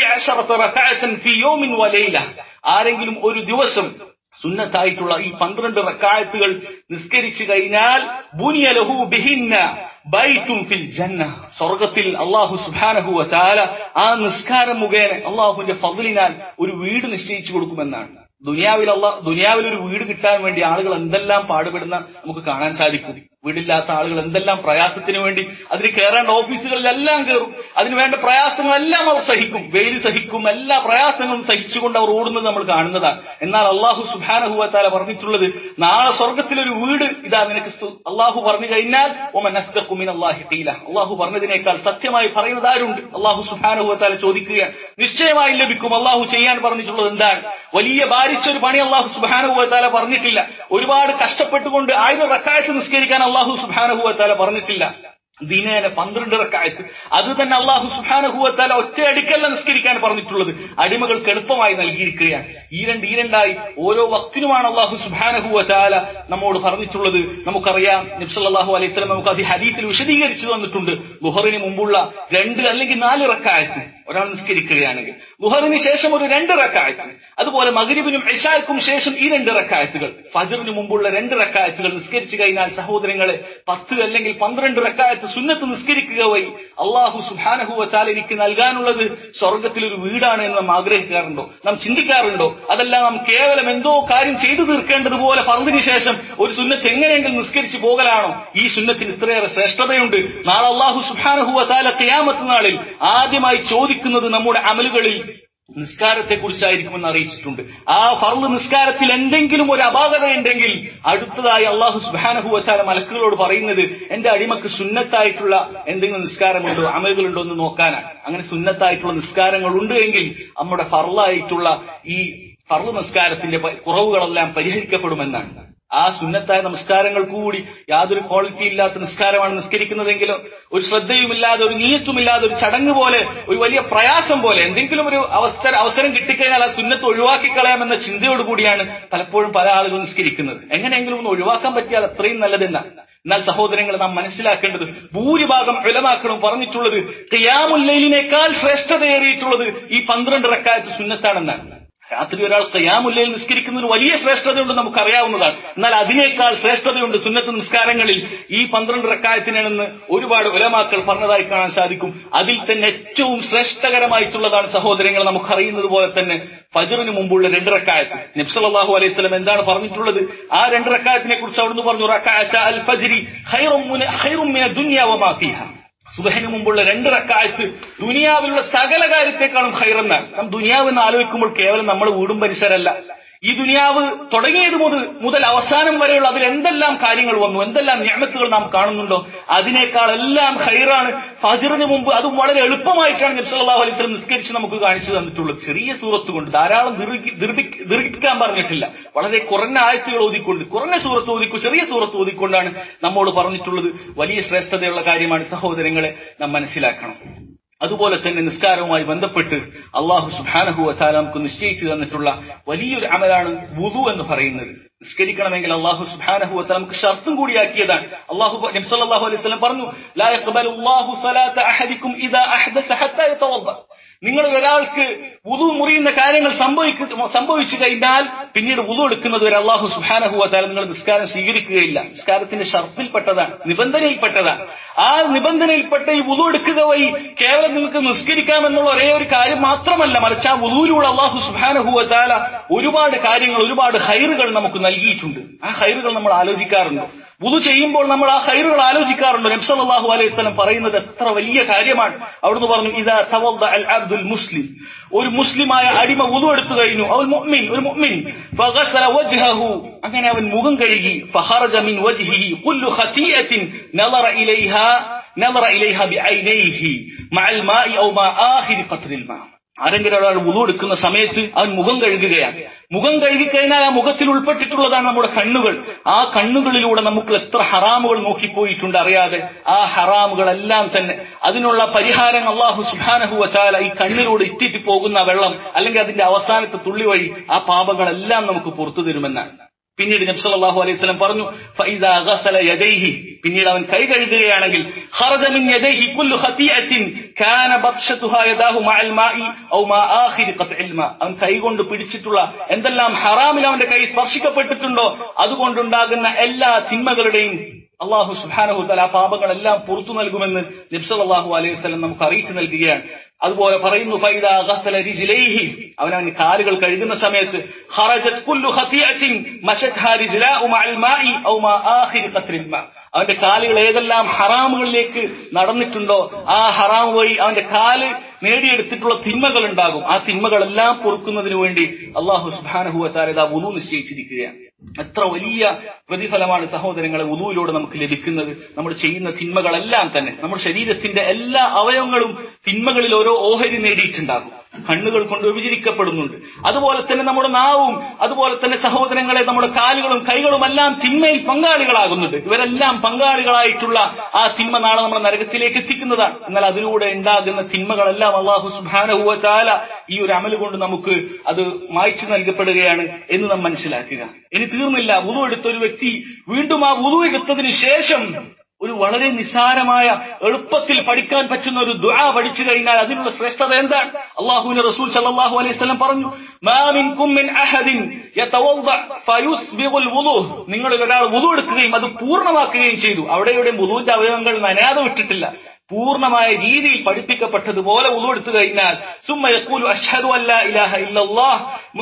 12 റകഅത്തൻ ഫി യൗമിൻ വലൈല ആരെങ്കിലും ഒരു ദിവസം സുന്നത്തായിട്ടുള്ള ഈ പന്ത്രണ്ട് റക്കായത്തുകൾ നിസ്കരിച്ചു കഴിഞ്ഞാൽ ബുനിയ ലഹു ബിഹിന്ന ബൈറ്റും ഫിൽ ജന്ന സ്വർഗത്തിൽ അള്ളാഹു സുബാനഹു താല ആ നിസ്കാരം മുഖേന അള്ളാഹുവിന്റെ ഫضലിനാൽ ഒരു വീട് നിശ്ചയിച്ചു കൊടുക്കുമെന്നാണ് ദുനിയാവിൽ അള്ള ദുനിയാവിൽ ഒരു വീട് കിട്ടാൻ വേണ്ടി ആളുകൾ എന്തെല്ലാം പാടുപെടുന്ന നമുക്ക് കാണാൻ സാധിക്കും വീടില്ലാത്ത ആളുകൾ എന്തെല്ലാം പ്രയാസത്തിന് വേണ്ടി അതിന് കയറേണ്ട ഓഫീസുകളിലെല്ലാം കയറും അതിന് വേണ്ട പ്രയാസങ്ങളെല്ലാം അവർ സഹിക്കും വെയിൽ സഹിക്കും എല്ലാ പ്രയാസങ്ങളും സഹിച്ചുകൊണ്ട് അവർ ഓടുന്നത് നമ്മൾ കാണുന്നതാണ് എന്നാൽ അള്ളാഹു സുബാനഹുവത്താല പറഞ്ഞിട്ടുള്ളത് നാളെ സ്വർഗത്തിലൊരു വീട് ഇതാ നിനക്ക് അള്ളാഹു പറഞ്ഞു കഴിഞ്ഞാൽ ഒമനസ്തഖുമിൻ അള്ളാഹി തീല അള്ളാഹു പറഞ്ഞതിനേക്കാൾ സത്യമായി പറയുന്നത് ആരുണ്ട് അള്ളാഹു സുബാനഹുവത്താല ചോദിക്കുകയാണ് നിശ്ചയമായി ലഭിക്കും അള്ളാഹു ചെയ്യാൻ പറഞ്ഞിട്ടുള്ളത് എന്താണ് വലിയ ഭാരിച്ചൊരു പണി അള്ളാഹു സുബാനഹുവത്താല പറഞ്ഞിട്ടില്ല ഒരുപാട് കഷ്ടപ്പെട്ടുകൊണ്ട് ആയിരം റക്കായത്ത് നിസ്കരിക്കാൻ അള്ളാഹു സുബാനഹുവത്താല പറഞ്ഞിട്ടില്ല ദിനേന പന്ത്രണ്ട് റക്കായത്ത് അത് തന്നെ അള്ളാഹു സുബാനഹുവത്താല ഒറ്റയടിക്കല്ല നിസ്കരിക്കാൻ പറഞ്ഞിട്ടുള്ളത് അടിമകൾക്ക് എളുപ്പമായി നൽകിയിരിക്കുകയാണ് ഈ രണ്ട് ഈ രണ്ടായി ഓരോ വക്തിനുമാണ് അള്ളാഹു സുബാനഹുവത്താല നമ്മോട് പറഞ്ഞിട്ടുള്ളത് നമുക്കറിയാം നബ്സല്ലാഹു അലൈഹി സ്വലം നമുക്ക് അത് ഹദീസിൽ വിശദീകരിച്ചു തന്നിട്ടുണ്ട് ബുഹറിന് മുമ്പുള്ള രണ്ട് അല്ലെങ്കിൽ നാല് റക്കായത്ത് ഒരാൾ നിസ്കരിക്കുകയാണെങ്കിൽ ബുഹറിന് ശേഷം ഒരു രണ്ട് റക്കായത്ത് അതുപോലെ മകരിബിനും ഇഷാക്കും ശേഷം ഈ രണ്ട് റക്കായത്തുകൾ ഫജറിന് മുമ്പുള്ള രണ്ട് റക്കായത്തുകൾ നിസ്കരിച്ചു കഴിഞ്ഞാൽ സഹോദരങ്ങളെ പത്ത് അല്ലെങ്കിൽ പന്ത്രണ്ട് റക്കായത്ത് സുന്നത്ത് നിസ്കരിക്കുക വഴി അള്ളാഹു സുഹാനഹുവത്താൽ എനിക്ക് നൽകാനുള്ളത് സ്വർഗത്തിൽ ഒരു വീടാണ് എന്ന് നാം ആഗ്രഹിക്കാറുണ്ടോ നാം ചിന്തിക്കാറുണ്ടോ അതല്ല നാം കേവലം എന്തോ കാര്യം ചെയ്തു തീർക്കേണ്ടതുപോലെ പറഞ്ഞതിന് ശേഷം ഒരു സുന്നത്ത് എങ്ങനെയെങ്കിലും നിസ്കരിച്ചു പോകലാണോ ഈ സുന്നത്തിന് ഇത്രയേറെ ശ്രേഷ്ഠതയുണ്ട് നാളെ അള്ളാഹു സുഹാനഹുവത്താല ക്യാമത്ത് നാളിൽ ആദ്യമായി ചോദിക്കുന്നത് നമ്മുടെ അമലുകളിൽ നിസ്കാരത്തെ കുറിച്ചായിരിക്കുമെന്ന് അറിയിച്ചിട്ടുണ്ട് ആ ഫർള് നിസ്കാരത്തിൽ എന്തെങ്കിലും ഒരു അപാകത ഉണ്ടെങ്കിൽ അടുത്തതായി അള്ളാഹു സുബാനഹു വച്ചാല മലക്കുകളോട് പറയുന്നത് എന്റെ അടിമക്ക് സുന്നത്തായിട്ടുള്ള എന്തെങ്കിലും നിസ്കാരമുണ്ടോ അമലുകളുണ്ടോ എന്ന് നോക്കാനാണ് അങ്ങനെ സുന്നത്തായിട്ടുള്ള നിസ്കാരങ്ങൾ ഉണ്ട് എങ്കിൽ നമ്മുടെ ഫർളായിട്ടുള്ള ഈ ഫർള് നിസ്കാരത്തിന്റെ കുറവുകളെല്ലാം പരിഹരിക്കപ്പെടുമെന്നാണ് ആ സുന്നത്തായ നമസ്കാരങ്ങൾ കൂടി യാതൊരു ക്വാളിറ്റി ഇല്ലാത്ത നിസ്കാരമാണ് നിസ്കരിക്കുന്നതെങ്കിലും ഒരു ശ്രദ്ധയുമില്ലാതെ ഒരു നീയത്തുമില്ലാതെ ഒരു ചടങ്ങ് പോലെ ഒരു വലിയ പ്രയാസം പോലെ എന്തെങ്കിലും ഒരു അവസരം അവസരം കിട്ടിക്കഴിഞ്ഞാൽ ആ സുന്നത്ത് ഒഴിവാക്കി കളയാമെന്ന ചിന്തയോടുകൂടിയാണ് പലപ്പോഴും പല ആളുകളും നിസ്കരിക്കുന്നത് എങ്ങനെയെങ്കിലും ഒന്ന് ഒഴിവാക്കാൻ പറ്റിയാൽ അത്രയും നല്ലതെന്നാണ് എന്നാൽ സഹോദരങ്ങൾ നാം മനസ്സിലാക്കേണ്ടത് ഭൂരിഭാഗം വിലമാക്കളും പറഞ്ഞിട്ടുള്ളത് ഖിയാമുല്ലയിനേക്കാൾ ശ്രേഷ്ഠതയേറിയിട്ടുള്ളത് ഈ പന്ത്രണ്ട് റക്കായത്ത് സുന്നത്താണെന്നാണ് രാത്രി ഒരാൾ ഖയാമുല്ലയിൽ നിസ്കരിക്കുന്നതിന് വലിയ ശ്രേഷ്ഠതയുണ്ട് നമുക്കറിയാവുന്നതാണ് എന്നാൽ അതിനേക്കാൾ ശ്രേഷ്ഠതയുണ്ട് സുന്നത്ത് നിസ്കാരങ്ങളിൽ ഈ പന്ത്രണ്ട് റക്കായത്തിനാണെന്ന് ഒരുപാട് ഉലമാക്കൾ പറഞ്ഞതായി കാണാൻ സാധിക്കും അതിൽ തന്നെ ഏറ്റവും ശ്രേഷ്ഠകരമായിട്ടുള്ളതാണ് സഹോദരങ്ങൾ നമുക്കറിയുന്നത് പോലെ തന്നെ ഫജറിന് മുമ്പുള്ള രണ്ട് റക്കായത്ത് നബ്സല്ലാഹു അലൈഹി സ്വലം എന്താണ് പറഞ്ഞിട്ടുള്ളത് ആ രണ്ട് റക്കായത്തിനെ കുറിച്ച് അവിടുന്ന് പറഞ്ഞു റക്കായത്ത് അൽ ഫജ്രി ഖൈറും മിന ദുനിയ വമാ ഫീഹ സുബഹിന് മുമ്പുള്ള രണ്ട് റക്കായത്ത് ദുനിയാവിലുള്ള സകല കാര്യത്തെക്കാളും ഹൈറെന്നാണ് നാം ദുനിയാവ് എന്ന് ആലോചിക്കുമ്പോൾ കേവലം നമ്മൾ വീടും പരിസരമല്ല ഈ ദുനിയാവ് തുടങ്ങിയത് മുതൽ മുതൽ അവസാനം വരെയുള്ള അതിൽ എന്തെല്ലാം കാര്യങ്ങൾ വന്നു എന്തെല്ലാം ഞാമത്തുകൾ നാം കാണുന്നുണ്ടോ അതിനേക്കാൾ എല്ലാം ഹൈറാണ് ഫജറിന് മുമ്പ് അതും വളരെ എളുപ്പമായിട്ടാണ് നബ്സല്ലാഹു അലൈഹി സ്വലം നിസ്കരിച്ച് നമുക്ക് കാണിച്ചു തന്നിട്ടുള്ളത് ചെറിയ സൂറത്ത് കൊണ്ട് ധാരാളം ദീർഘിപ്പിക്കാൻ പറഞ്ഞിട്ടില്ല വളരെ കുറഞ്ഞ ആയത്തുകൾ ഓതിക്കൊണ്ട് കുറഞ്ഞ സൂറത്ത് ഓതിക്കു ചെറിയ സൂറത്ത് ഓതിക്കൊണ്ടാണ് നമ്മോട് പറഞ്ഞിട്ടുള്ളത് വലിയ ശ്രേഷ്ഠതയുള്ള കാര്യമാണ് സഹോദരങ്ങളെ നാം മനസ്സിലാക്കണം അതുപോലെ തന്നെ നിസ്കാരവുമായി ബന്ധപ്പെട്ട് അള്ളാഹു സുബാനഹു വത്താല നമുക്ക് നിശ്ചയിച്ചു തന്നിട്ടുള്ള വലിയൊരു അമലാണ് വുതു എന്ന് പറയുന്നത് നിസ്കരിക്കണമെങ്കിൽ അള്ളാഹു സുബ്ഹാനഹു വതആല നമുക്ക് ഷർത്തും കൂടിയാക്കിയതാണ് അള്ളാഹു നബി സല്ലല്ലാഹു അലൈഹി വസല്ലം പറഞ്ഞു ലാ യഖ്ബലു അല്ലാഹു സലാത്ത അഹദിക്കും ഇദാ അഹ്ദസ ഹത്താ യതവദ്ദ നിങ്ങൾ ഒരാൾക്ക് വുളു മുറിയുന്ന കാര്യങ്ങൾ സംഭവിക്ക സംഭവിച്ചു കഴിഞ്ഞാൽ പിന്നീട് വുളു എടുക്കുന്നത് വരെ അള്ളാഹു സുബ്ഹാനഹു വതആല നിങ്ങൾ നിസ്കാരം സ്വീകരിക്കുകയില്ല നിസ്കാരത്തിന്റെ ഷർത്തിൽപ്പെട്ടതാണ് നിബന്ധനയിൽപ്പെട്ടതാണ് ആ നിബന്ധനയിൽപ്പെട്ട ഈ വുളു എടുക്കുക വഴി കേവലം നിങ്ങൾക്ക് നിസ്കരിക്കാമെന്നുള്ള ഒരേ ഒരു കാര്യം മാത്രമല്ല മറിച്ച് ആ വുളുവിലൂടെ അള്ളാഹു സുബ്ഹാനഹു വതആല ഒരുപാട് കാര്യങ്ങൾ ഒരുപാട് ഹൈറുകൾ നമുക്ക് നൽകിയിട്ടുണ്ട് ആ ഹൈറുകൾ നമ്മൾ ആലോചിക്കാറുണ്ട് വുളു ചെയ്യുമ്പോൾ നമ്മൾ ആ ഹൈറുകൾ ആലോചിക്കാറുണ്ട് നബി സല്ലല്ലാഹു അലൈഹി വസല്ലം പറയുന്നത് എത്ര വലിയ കാര്യമാണ് അവിടുന്ന് പറഞ്ഞു ഇദാ തവദ്ദ അൽ അബ്ദുൽ മുസ്ലിം ഒരു മുസ്ലിമായ അടിമ വുളു എടുത്തു കഴിഞ്ഞു അവൻ മുഅ്മിൻ ഒരു മുഅ്മിൻ ഫഗസല വജ്ഹഹു അങ്ങനെ അവൻ മുഖം കഴുകി ഫഖറജ മിൻ വജ്ഹിഹി കുല്ലു ഖതീഅത്തിൻ നളറ ഇലൈഹാ നളറ ഇലൈഹാ ബിഐനൈഹി മഅൽ മാഇ ഔ മാ ആഖിരി ഖത്രിൽ മാ ആരെങ്കിലും ഒരാൾ വുളു എടുക്കുന്ന സമയത്ത് അവൻ മുഖം കഴുകുകയാണ് മുഖം കഴുകിക്കഴിഞ്ഞാൽ ആ മുഖത്തിൽ ഉൾപ്പെട്ടിട്ടുള്ളതാണ് നമ്മുടെ കണ്ണുകൾ ആ കണ്ണുകളിലൂടെ നമുക്ക് എത്ര ഹറാമുകൾ നോക്കിപ്പോയിട്ടുണ്ട് അറിയാതെ ആ ഹറാമുകളെല്ലാം തന്നെ അതിനുള്ള പരിഹാരം അള്ളാഹു സുബാനഹു വച്ചാല ഈ കണ്ണിലൂടെ ഇറ്റിറ്റ് പോകുന്ന വെള്ളം അല്ലെങ്കിൽ അതിന്റെ അവസാനത്തെ തുള്ളി വഴി ആ പാപങ്ങളെല്ലാം നമുക്ക് പുറത്തു തരുമെന്നാണ് പിന്നീട് നബി സല്ലല്ലാഹു അലൈഹി വസല്ലം പറഞ്ഞു ഫൈദാ ഗസല യദൈഹി പിന്നീട് അവൻ കൈ കഴുകുകയാണെങ്കിൽ ഖറജ മിൻ യദൈഹി കുല്ലു ഖതീഅത്തിൻ കാന ബത്ഷതുഹാ യദാഹു മഅൽ മാഇ ഔ മാ ആഖിരി ഖത്ഇൽ മാ അവൻ കൈ കൊണ്ട് പിടിച്ചിട്ടുള്ള എന്തെല്ലാം ഹറാമിൽ അവന്റെ കൈ സ്പർശിക്കപ്പെട്ടിട്ടുണ്ടോ അതുകൊണ്ടുണ്ടാകുന്ന എല്ലാ തിന്മകളുടെയും അള്ളാഹു സുബ്ഹാനഹു തആല ആ പാപങ്ങളെല്ലാം പുറത്തു നൽകുമെന്ന് നബി സല്ലല്ലാഹു അലൈഹി വസല്ലം നമുക്ക് അറിയിച്ചു നൽകുകയാണ് അതുപോലെ പറയുന്നു ഫൈദാ ഗസല റിജ്ലൈഹി അവൻ അവൻ കാലുകൾ കഴുകുന്ന സമയത്ത് ഖറജത് കുല്ലു ഖതീഅത്തിൻ മശത്ഹാ റിജ്ലാഉ മഅൽ മാഇ ഔ മാ ആഖിരി ഖത്രിൽ മാ അവന്റെ കാലുകൾ ഏതെല്ലാം ഹറാമുകളിലേക്ക് നടന്നിട്ടുണ്ടോ ആ ഹറാം വഴി അവന്റെ കാല് നേടിയെടുത്തിട്ടുള്ള തിന്മകൾ ഉണ്ടാകും ആ തിന്മകളെല്ലാം പൊറുക്കുന്നതിന് വേണ്ടി അള്ളാഹു സുബാനഹു വത്താരത വുളു നിശ്ചയിച്ചിരിക്കുകയാണ് എത്ര വലിയ പ്രതിഫലമാണ് സഹോദരങ്ങളെ വുളുവിലൂടെ നമുക്ക് ലഭിക്കുന്നത് നമ്മൾ ചെയ്യുന്ന തിന്മകളെല്ലാം തന്നെ നമ്മുടെ ശരീരത്തിന്റെ എല്ലാ അവയവങ്ങളും തിന്മകളിൽ ഓരോ ഓഹരി നേടിയിട്ടുണ്ടാകും കണ്ണുകൾ കൊണ്ട് വിഭജിക്കപ്പെടുന്നുണ്ട് അതുപോലെ തന്നെ നമ്മുടെ നാവും അതുപോലെ തന്നെ സഹോദരങ്ങളെ നമ്മുടെ കാലുകളും കൈകളും എല്ലാം തിന്മയിൽ പങ്കാളികളാകുന്നുണ്ട് ഇവരെല്ലാം പങ്കാളികളായിട്ടുള്ള ആ തിന്മ നാളെ നമ്മുടെ നരകത്തിലേക്ക് എത്തിക്കുന്നതാണ് എന്നാൽ അതിലൂടെ ഉണ്ടാകുന്ന തിന്മകളെല്ലാം അള്ളാഹു സുബാനഹുവ താല ഈ ഒരു അമല് കൊണ്ട് നമുക്ക് അത് മായ്ച്ചു നൽകപ്പെടുകയാണ് എന്ന് നാം മനസ്സിലാക്കുക ഇനി തീർന്നില്ല വുതു എടുത്ത ഒരു വ്യക്തി വീണ്ടും ആ വുതു എടുത്തതിന് ശേഷം ഒരു വളരെ നിസാരമായ എളുപ്പത്തിൽ പഠിക്കാൻ പറ്റുന്ന ഒരു ദുആ പഠിച്ചു കഴിഞ്ഞാൽ അതിനുള്ള ശ്രേഷ്ഠത എന്താണ് അള്ളാഹുവിന്റെ റസൂൽ സല്ലല്ലാഹു അലൈഹി വസല്ലം പറഞ്ഞു മാ മിൻകും മിൻ അഹദിൻ യതവദ്ദ ഫയുസ്ബിഗുൽ വുളു നിങ്ങളിൽ ഒരാൾ വുളു എടുക്കുകയും അത് പൂർണ്ണമാക്കുകയും ചെയ്തു അവിടെ ഇവിടെ വുളുവിന്റെ അവയവങ്ങൾ നനയാതെ വിട്ടിട്ടില്ല പൂർണ്ണമായ രീതിയിൽ പഠിപ്പിക്കപ്പെട്ടതുപോലെ ഉളുവെടുത്തു കഴിഞ്ഞാൽ സുമ്മ യഖൂലു അഷ്ഹദു അല്ലാ ഇലാഹ ഇല്ലല്ലാഹ്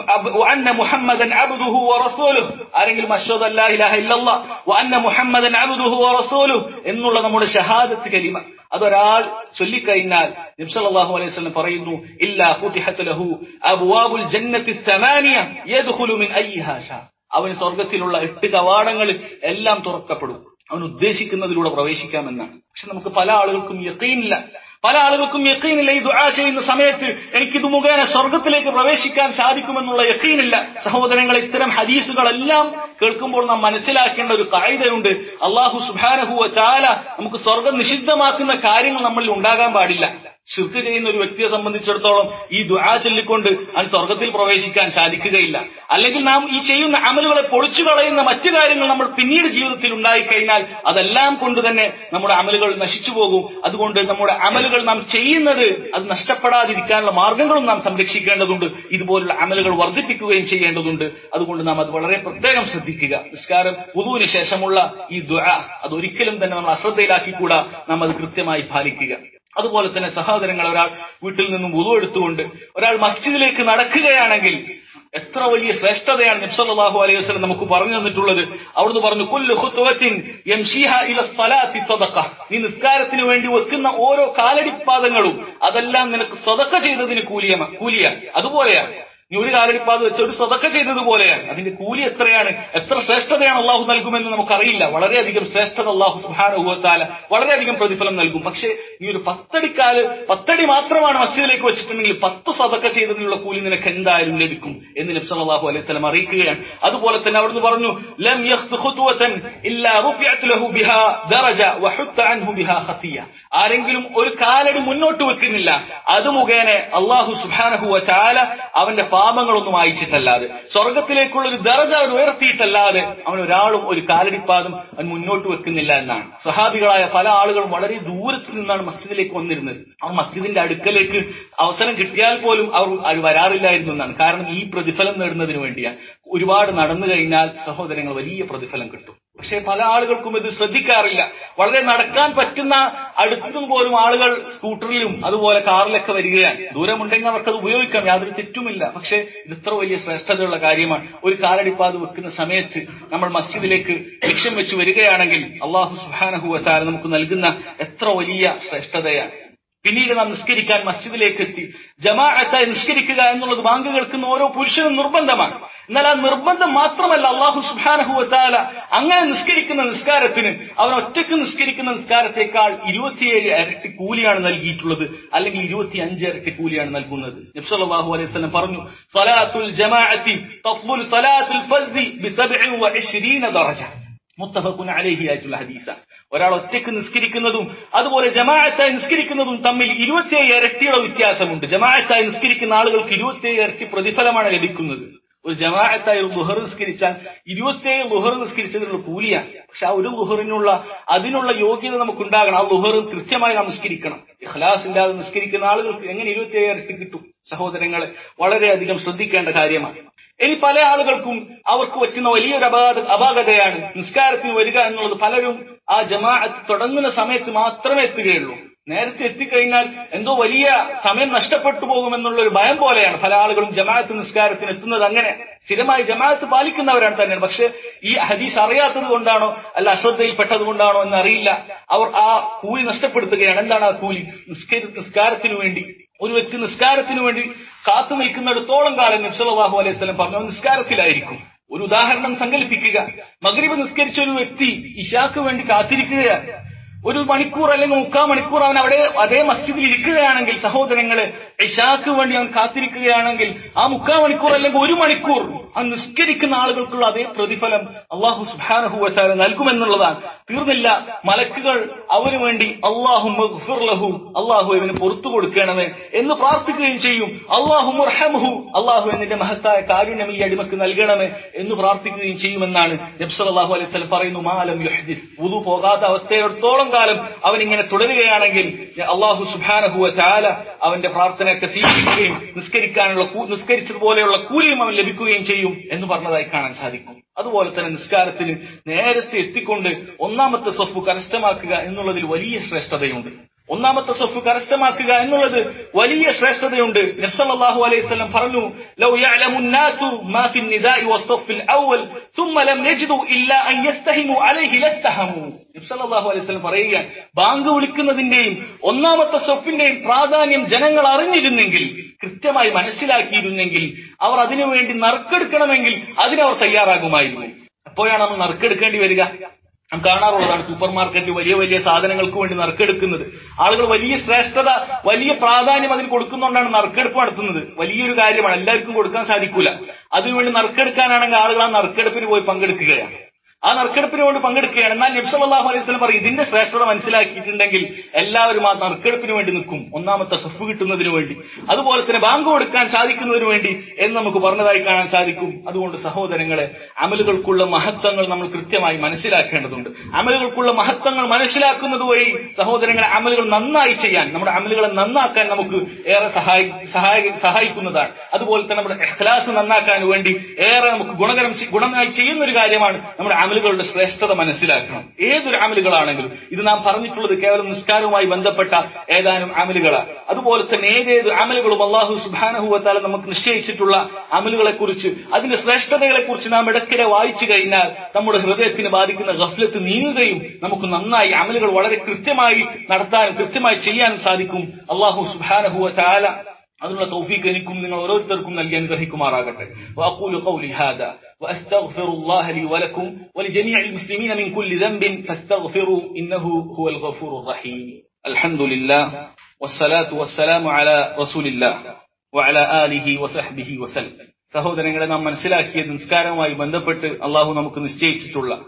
വഅന്ന മുഹമ്മദൻ അബ്ദുഹു വറസൂലുഹു ആരെങ്കിലും അഷ്ഹദു അല്ലാ ഇലാഹ ഇല്ലല്ലാഹ് വഅന്ന മുഹമ്മദൻ അബ്ദുഹു വറസൂലുഹു എന്നുള്ള നമ്മുടെ ഷഹാദത്ത് കലിമ അതൊരാൾ ചൊല്ലിക്കഴിഞ്ഞാൽ നബ്സല്ലാഹു അലൈഹി വസല്ലം പറയുന്നു ഇല്ലാ ഫുതിഹത്ത് ലഹു അബ്വാബുൽ ജന്നത്തി സമാനിയ യദ്ഖുലു മിൻ അയ്യിഹാ ഷാ അവൻ സ്വർഗത്തിലുള്ള എട്ട് കവാടങ്ങളിൽ എല്ലാം തുറക്കപ്പെടും അവൻ ഉദ്ദേശിക്കുന്നതിലൂടെ പ്രവേശിക്കാമെന്നാണ് പക്ഷെ നമുക്ക് പല ആളുകൾക്കും യക്കീനില്ല പല ആളുകൾക്കും യക്കീനില്ല ഈ ദുആ ചെയ്യുന്ന സമയത്ത് എനിക്കിത് മുഖേന സ്വർഗത്തിലേക്ക് പ്രവേശിക്കാൻ സാധിക്കുമെന്നുള്ള യക്കീനില്ല സഹോദരങ്ങൾ ഇത്തരം ഹദീസുകളെല്ലാം കേൾക്കുമ്പോൾ നാം മനസ്സിലാക്കേണ്ട ഒരു കായികയുണ്ട് അള്ളാഹു സുബാനഹുവ ചാല നമുക്ക് സ്വർഗം നിഷിദ്ധമാക്കുന്ന കാര്യങ്ങൾ നമ്മളിൽ ഉണ്ടാകാൻ പാടില്ല ഷിർക്ക് ചെയ്യുന്ന ഒരു വ്യക്തിയെ സംബന്ധിച്ചിടത്തോളം ഈ ദുആ ചൊല്ലിക്കൊണ്ട് അവൻ സ്വർഗത്തിൽ പ്രവേശിക്കാൻ സാധിക്കുകയില്ല അല്ലെങ്കിൽ നാം ഈ ചെയ്യുന്ന അമലുകളെ പൊളിച്ചു കളയുന്ന മറ്റു കാര്യങ്ങൾ നമ്മൾ പിന്നീട് ജീവിതത്തിൽ ഉണ്ടായിക്കഴിഞ്ഞാൽ അതെല്ലാം കൊണ്ട് തന്നെ നമ്മുടെ അമലുകൾ നശിച്ചു പോകും അതുകൊണ്ട് നമ്മുടെ അമലുകൾ നാം ചെയ്യുന്നത് അത് നഷ്ടപ്പെടാതിരിക്കാനുള്ള മാർഗങ്ങളും നാം സംരക്ഷിക്കേണ്ടതുണ്ട് ഇതുപോലുള്ള അമലുകൾ വർദ്ധിപ്പിക്കുകയും ചെയ്യേണ്ടതുണ്ട് അതുകൊണ്ട് നാം അത് വളരെ പ്രത്യേകം ശ്രദ്ധിക്കുക നിസ്കാരം പുതുവിന് ശേഷമുള്ള ഈ ദുആ അത് ഒരിക്കലും തന്നെ നമ്മൾ അശ്രദ്ധയിലാക്കിക്കൂടാ നാം അത് കൃത്യമായി പാലിക്കുക അതുപോലെ തന്നെ സഹോദരങ്ങൾ ഒരാൾ വീട്ടിൽ നിന്നും ഉതു എടുത്തുകൊണ്ട് ഒരാൾ മസ്ജിദിലേക്ക് നടക്കുകയാണെങ്കിൽ എത്ര വലിയ ശ്രേഷ്ഠതയാണ് നബ്സല്ലാഹു അലൈഹി വസല്ലം നമുക്ക് പറഞ്ഞു തന്നിട്ടുള്ളത് അവിടുന്ന് പറഞ്ഞു കുല്ലു ഖുത്വത്തിൻ യംശിഹ ഇല സ്വലാത്തി സദഖ നീ നിസ്കാരത്തിന് വേണ്ടി വെക്കുന്ന ഓരോ കാലടിപ്പാദങ്ങളും അതെല്ലാം നിനക്ക് സ്വതക്ക ചെയ്തതിന് കൂലിയമ കൂലിയാണ് അതുപോലെയാണ് നീ ഒരു കാലടിപ്പാത് വെച്ച് ഒരു സ്വതക്ക ചെയ്തതുപോലെയാണ് അതിന്റെ കൂലി എത്രയാണ് എത്ര ശ്രേഷ്ഠതയാണ് അള്ളാഹു നൽകുമെന്ന് നമുക്കറിയില്ല വളരെയധികം ശ്രേഷ്ഠത അള്ളാഹു സുഹാനുഭവത്താല വളരെയധികം പ്രതിഫലം നൽകും പക്ഷേ നീ ഒരു പത്തടിക്കാല് പത്തടി മാത്രമാണ് മസ്ജിദിലേക്ക് വെച്ചിട്ടുണ്ടെങ്കിൽ പത്ത് സ്വതക്ക ചെയ്തതിനുള്ള കൂലി നിനക്ക് എന്തായാലും ലഭിക്കും എന്ന് നബ്സ് അള്ളാഹു അലൈഹി സ്വലം അറിയിക്കുകയാണ് അതുപോലെ തന്നെ അവിടുന്ന് പറഞ്ഞു ലം യഖ്തു ഖുത്വതൻ ഇല്ലാ റുഫിഅത് ലഹു ബിഹാ ദറജ വഹുത്ത അൻഹു ബിഹാ ഖതിയ ആരെങ്കിലും ഒരു കാലടി മുന്നോട്ട് വെക്കുന്നില്ല അത് മുഖേന അള്ളാഹു സുബാനഹുവ ചാല അവന്റെ പാപങ്ങളൊന്നും അയച്ചിട്ടല്ലാതെ സ്വർഗത്തിലേക്കുള്ള ഒരു ദറജ അവൻ ഉയർത്തിയിട്ടല്ലാതെ അവൻ ഒരാളും ഒരു കാലടിപ്പാദം അവൻ മുന്നോട്ട് വെക്കുന്നില്ല എന്നാണ് സഹാബികളായ പല ആളുകളും വളരെ ദൂരത്ത് നിന്നാണ് മസ്ജിദിലേക്ക് വന്നിരുന്നത് അവർ മസ്ജിദിന്റെ അടുക്കലേക്ക് അവസരം കിട്ടിയാൽ പോലും അവർ അവർ വരാറില്ലായിരുന്നു എന്നാണ് കാരണം ഈ പ്രതിഫലം നേടുന്നതിന് വേണ്ടിയാണ് ഒരുപാട് നടന്നു കഴിഞ്ഞാൽ സഹോദരങ്ങൾ വലിയ പ്രതിഫലം കിട്ടും പക്ഷേ പല ആളുകൾക്കും ഇത് ശ്രദ്ധിക്കാറില്ല വളരെ നടക്കാൻ പറ്റുന്ന അടുത്തും പോലും ആളുകൾ സ്കൂട്ടറിലും അതുപോലെ കാറിലൊക്കെ വരികയാണ് ദൂരമുണ്ടെങ്കിൽ അവർക്കത് ഉപയോഗിക്കാം യാതൊരു തെറ്റുമില്ല പക്ഷേ ഇത് ഇത്ര വലിയ ശ്രേഷ്ഠതയുള്ള കാര്യമാണ് ഒരു കാലടിപ്പാത് വെക്കുന്ന സമയത്ത് നമ്മൾ മസ്ജിദിലേക്ക് ലക്ഷ്യം വെച്ച് വരികയാണെങ്കിൽ അള്ളാഹു സുഹാനഹുവത്താല നമുക്ക് നൽകുന്ന എത്ര വലിയ ശ്രേഷ്ഠതയാണ് പിന്നീട് നാം നിസ്കരിക്കാൻ മസ്ജിദിലേക്ക് എത്തി ജമാഅത്തായി നിസ്കരിക്കുക എന്നുള്ളത് ബാങ്ക് കേൾക്കുന്ന ഓരോ പുരുഷനും നിർബന്ധമാണ് എന്നാൽ ആ നിർബന്ധം മാത്രമല്ല അള്ളാഹു സുബാനഹുവത്താല അങ്ങനെ നിസ്കരിക്കുന്ന നിസ്കാരത്തിന് അവൻ ഒറ്റയ്ക്ക് നിസ്കരിക്കുന്ന നിസ്കാരത്തെക്കാൾ ഇരുപത്തിയേഴ് ഇരട്ടി കൂലിയാണ് നൽകിയിട്ടുള്ളത് അല്ലെങ്കിൽ ഇരുപത്തി അഞ്ച് ഇരട്ടി കൂലിയാണ് നൽകുന്നത് നബ്സല്ലാഹു അലൈഹി സ്വലം പറഞ്ഞു സലാത്തുൽ ജമാഅത്തി തഫ്ലുൽ സലാത്തുൽ ഫസ്ദി ബിസബ്ഇ വഇശ്രീന ദറജ മുത്തഫഖുൻ അലൈഹി ആയിട്ടുള്ള ഹദീസാണ് ഒരാൾ ഒറ്റയ്ക്ക് നിസ്കരിക്കുന്നതും അതുപോലെ ജമാഅത്തായി നിസ്കരിക്കുന്നതും തമ്മിൽ ഇരുപത്തിയേഴ് ഇരട്ടിയുടെ വ്യത്യാസമുണ്ട് ജമാഅത്തായി നിസ്കരിക്കുന്ന ആളുകൾക്ക് ഇരുപത്തിയേഴ് ഇരട്ടി പ്രതിഫലമാണ് ലഭിക്കുന്നത് ഒരു ജമാഅത്തായി ഒരു ലുഹർ നിസ്കരിച്ചാൽ ഇരുപത്തിയേഴ് ലുഹർ നിസ്കരിച്ചതിനുള്ള കൂലിയാണ് പക്ഷെ ആ ഒരു ലുഹറിനുള്ള അതിനുള്ള യോഗ്യത നമുക്കുണ്ടാകണം ആ ലുഹർ കൃത്യമായി നാം നിസ്കരിക്കണം ഇഖ്ലാസ് ഇല്ലാതെ നിസ്കരിക്കുന്ന ആളുകൾക്ക് എങ്ങനെ ഇരുപത്തിയേഴ് ഇരട്ടി കിട്ടും സഹോദരങ്ങളെ വളരെയധികം ശ്രദ്ധിക്കേണ്ട കാര്യമാണ് ഇനി പല ആളുകൾക്കും അവർക്ക് പറ്റുന്ന വലിയൊരു അപാക അപാകതയാണ് നിസ്കാരത്തിന് വരിക എന്നുള്ളത് പലരും ആ ജമാഅത്ത് തുടങ്ങുന്ന സമയത്ത് മാത്രമേ എത്തുകയുള്ളൂ നേരത്തെ എത്തിക്കഴിഞ്ഞാൽ എന്തോ വലിയ സമയം നഷ്ടപ്പെട്ടു പോകുമെന്നുള്ള ഒരു ഭയം പോലെയാണ് പല ആളുകളും ജമാഅത്ത് നിസ്കാരത്തിന് എത്തുന്നത് അങ്ങനെ സ്ഥിരമായി ജമാഅത്ത് പാലിക്കുന്നവരാണ് തന്നെയാണ് പക്ഷെ ഈ ഹദീസ് അറിയാത്തത് കൊണ്ടാണോ അല്ല അശ്രദ്ധയിൽപ്പെട്ടത് കൊണ്ടാണോ എന്നറിയില്ല അവർ ആ കൂലി നഷ്ടപ്പെടുത്തുകയാണ് എന്താണ് ആ കൂലി നിസ്കരി നിസ്കാരത്തിനു വേണ്ടി ഒരു വ്യക്തി നിസ്കാരത്തിനു വേണ്ടി കാത്തു നിൽക്കുന്നിടത്തോളം കാലം നബ്സലാഹു അലൈഹി സ്വലം പറഞ്ഞു നിസ്കാരത്തിലായിരിക്കും ഒരു ഉദാഹരണം സങ്കല്പിക്കുക മഗ്രിബ് നിസ്കരിച്ച ഒരു വ്യക്തി ഇഷാക്ക് വേണ്ടി കാത്തിരിക്കുകയാണ് ഒരു മണിക്കൂർ അല്ലെങ്കിൽ മുക്കാൽ മണിക്കൂർ അവൻ അവിടെ അതേ മസ്ജിദിൽ ഇരിക്കുകയാണെങ്കിൽ സഹോദരങ്ങളെ ഇഷാക്ക് വേണ്ടി അവൻ കാത്തിരിക്കുകയാണെങ്കിൽ ആ മുക്കാൽ മണിക്കൂർ അല്ലെങ്കിൽ ഒരു മണിക്കൂർ ആ നിസ്കരിക്കുന്ന ആളുകൾക്കുള്ള അതേ പ്രതിഫലം അള്ളാഹു സുബാനഹുവറ്റാല നൽകുമെന്നുള്ളതാണ് തീർന്നില്ല മലക്കുകൾ അവന് വേണ്ടി അള്ളാഹു ലഹു അള്ളാഹു ഇവന് പുറത്തു കൊടുക്കണമേ എന്ന് പ്രാർത്ഥിക്കുകയും ചെയ്യും അള്ളാഹു മുർഹംഹു അള്ളാഹു എന്നിന്റെ മഹത്തായ കാരുണ്യം ഈ അടിമക്ക് നൽകണമേ എന്ന് പ്രാർത്ഥിക്കുകയും ചെയ്യുമെന്നാണ് നബ്സലാഹു അലൈഹി സ്വലം പറയുന്നു മാലം യുഹദിസ് ഉതു പോകാത്ത അവസ്ഥയോടത്തോളം കാലം അവൻ ഇങ്ങനെ തുടരുകയാണെങ്കിൽ അള്ളാഹു സുബാനഹുവ ചാല അവന്റെ പ്രാർത്ഥനയൊക്കെ സ്വീകരിക്കുകയും നിസ്കരിക്കാനുള്ള നിസ്കരിച്ചതുപോലെയുള്ള കൂലിയും അവൻ ലഭിക്കുകയും ചെയ്യും എന്ന് പറഞ്ഞതായി കാണാൻ സാധിക്കും അതുപോലെ തന്നെ നിസ്കാരത്തിന് നേരത്തെ എത്തിക്കൊണ്ട് ഒന്നാമത്തെ സ്വഫ് കരസ്ഥമാക്കുക എന്നുള്ളതിൽ വലിയ ശ്രേഷ്ഠതയുണ്ട് ഒന്നാമത്തെ സ്വഫ് കരസ്ഥമാക്കുക എന്നുള്ളത് വലിയ ശ്രേഷ്ഠതയുണ്ട് നബ്സല്ലാഹു അലൈഹി സ്വലം പറഞ്ഞു ലൗ യഅലമു الناس ما في النداء والصف الاول ثم لم يجدوا الا ان يستهموا عليه لاستهموا നബ്സല്ലാഹു അലൈഹി സ്വലം പറയുക ബാങ്ക് വിളിക്കുന്നതിന്റെയും ഒന്നാമത്തെ സ്വഫിന്റെയും പ്രാധാന്യം ജനങ്ങൾ അറിഞ്ഞിരുന്നെങ്കിൽ കൃത്യമായി മനസ്സിലാക്കിയിരുന്നെങ്കിൽ അവർ അതിനുവേണ്ടി നറുക്കെടുക്കണമെങ്കിൽ അതിനവർ തയ്യാറാകുമായിരുന്നു എപ്പോഴാണ് നമ്മൾ നറുക്കെടുക്കേണ്ടി വരിക നാം കാണാറുള്ളതാണ് സൂപ്പർ മാർക്കറ്റിൽ വലിയ വലിയ സാധനങ്ങൾക്ക് വേണ്ടി നറുക്കെടുക്കുന്നത് ആളുകൾ വലിയ ശ്രേഷ്ഠത വലിയ പ്രാധാന്യം അതിന് കൊടുക്കുന്നതുകൊണ്ടാണ് നറുക്കെടുപ്പ് നടത്തുന്നത് വലിയൊരു കാര്യമാണ് എല്ലാവർക്കും കൊടുക്കാൻ സാധിക്കൂല അതിനുവേണ്ടി നറുക്കെടുക്കാനാണെങ്കിൽ ആളുകൾ ആ നറുക്കെടുപ്പിന് പോയി പങ്കെടുക്കുകയാണ് ആ നറുക്കെടുപ്പിന് വേണ്ടി പങ്കെടുക്കുകയാണ് എന്നാൽ നബ്സല്ലാഹു അലൈഹി സ്വലം പറയും ഇതിന്റെ ശ്രേഷ്ഠത മനസ്സിലാക്കിയിട്ടുണ്ടെങ്കിൽ എല്ലാവരും ആ നറുക്കെടുപ്പിന് വേണ്ടി നിൽക്കും ഒന്നാമത്തെ സഫ് കിട്ടുന്നതിന് വേണ്ടി അതുപോലെ തന്നെ ബാങ്ക് കൊടുക്കാൻ സാധിക്കുന്നതിന് വേണ്ടി എന്ന് നമുക്ക് പറഞ്ഞതായി കാണാൻ സാധിക്കും അതുകൊണ്ട് സഹോദരങ്ങളെ അമലുകൾക്കുള്ള മഹത്വങ്ങൾ നമ്മൾ കൃത്യമായി മനസ്സിലാക്കേണ്ടതുണ്ട് അമലുകൾക്കുള്ള മഹത്വങ്ങൾ മനസ്സിലാക്കുന്നത് വഴി സഹോദരങ്ങളെ അമലുകൾ നന്നായി ചെയ്യാൻ നമ്മുടെ അമലുകളെ നന്നാക്കാൻ നമുക്ക് ഏറെ സഹായി സഹായി സഹായിക്കുന്നതാണ് അതുപോലെ തന്നെ നമ്മുടെ എഹ്ലാസ് നന്നാക്കാൻ വേണ്ടി ഏറെ നമുക്ക് ഗുണകരം ഗുണമായി ചെയ്യുന്ന ഒരു കാര്യമാണ് നമ്മുടെ അമലുകളുടെ ശ്രേഷ്ഠത മനസ്സിലാക്കണം ഏതൊരു അമലുകളാണെങ്കിലും ഇത് നാം പറഞ്ഞിട്ടുള്ളത് കേവലം നിസ്കാരവുമായി ബന്ധപ്പെട്ട ഏതാനും അമലുകളാണ് അതുപോലെ തന്നെ ഏതേത് അമലുകളും അള്ളാഹു സുബാനഹുവത്താല നമുക്ക് നിശ്ചയിച്ചിട്ടുള്ള അമലുകളെ കുറിച്ച് അതിന്റെ ശ്രേഷ്ഠതകളെ കുറിച്ച് നാം ഇടയ്ക്കിടെ വായിച്ചു കഴിഞ്ഞാൽ നമ്മുടെ ഹൃദയത്തിന് ബാധിക്കുന്ന ഗഫ്ലത്ത് നീങ്ങുകയും നമുക്ക് നന്നായി അമലുകൾ വളരെ കൃത്യമായി നടത്താനും കൃത്യമായി ചെയ്യാനും സാധിക്കും അള്ളാഹു സുബാനഹുവത്താല അതിനുള്ള തൗഫീഖ് എനിക്കും നിങ്ങൾ ഓരോരുത്തർക്കും നൽകി അനുഗ്രഹിക്കുമാറാകട്ടെ وأقول قولي هذا وأستغفر الله لي ولكم ولجميع المسلمين من كل ذنب فاستغفروا إنه هو الغفور الرحيم الحمد لله والصلاة والسلام على رسول الله وعلى آله وصحبه وسلم സഹോദരങ്ങളെ നാം മനസ്സിലാക്കിയത് നിസ്കാരവുമായി ബന്ധപ്പെട്ട് അള്ളാഹു നമുക്ക് നിശ്ചയിച്ചിട്ടുള്ള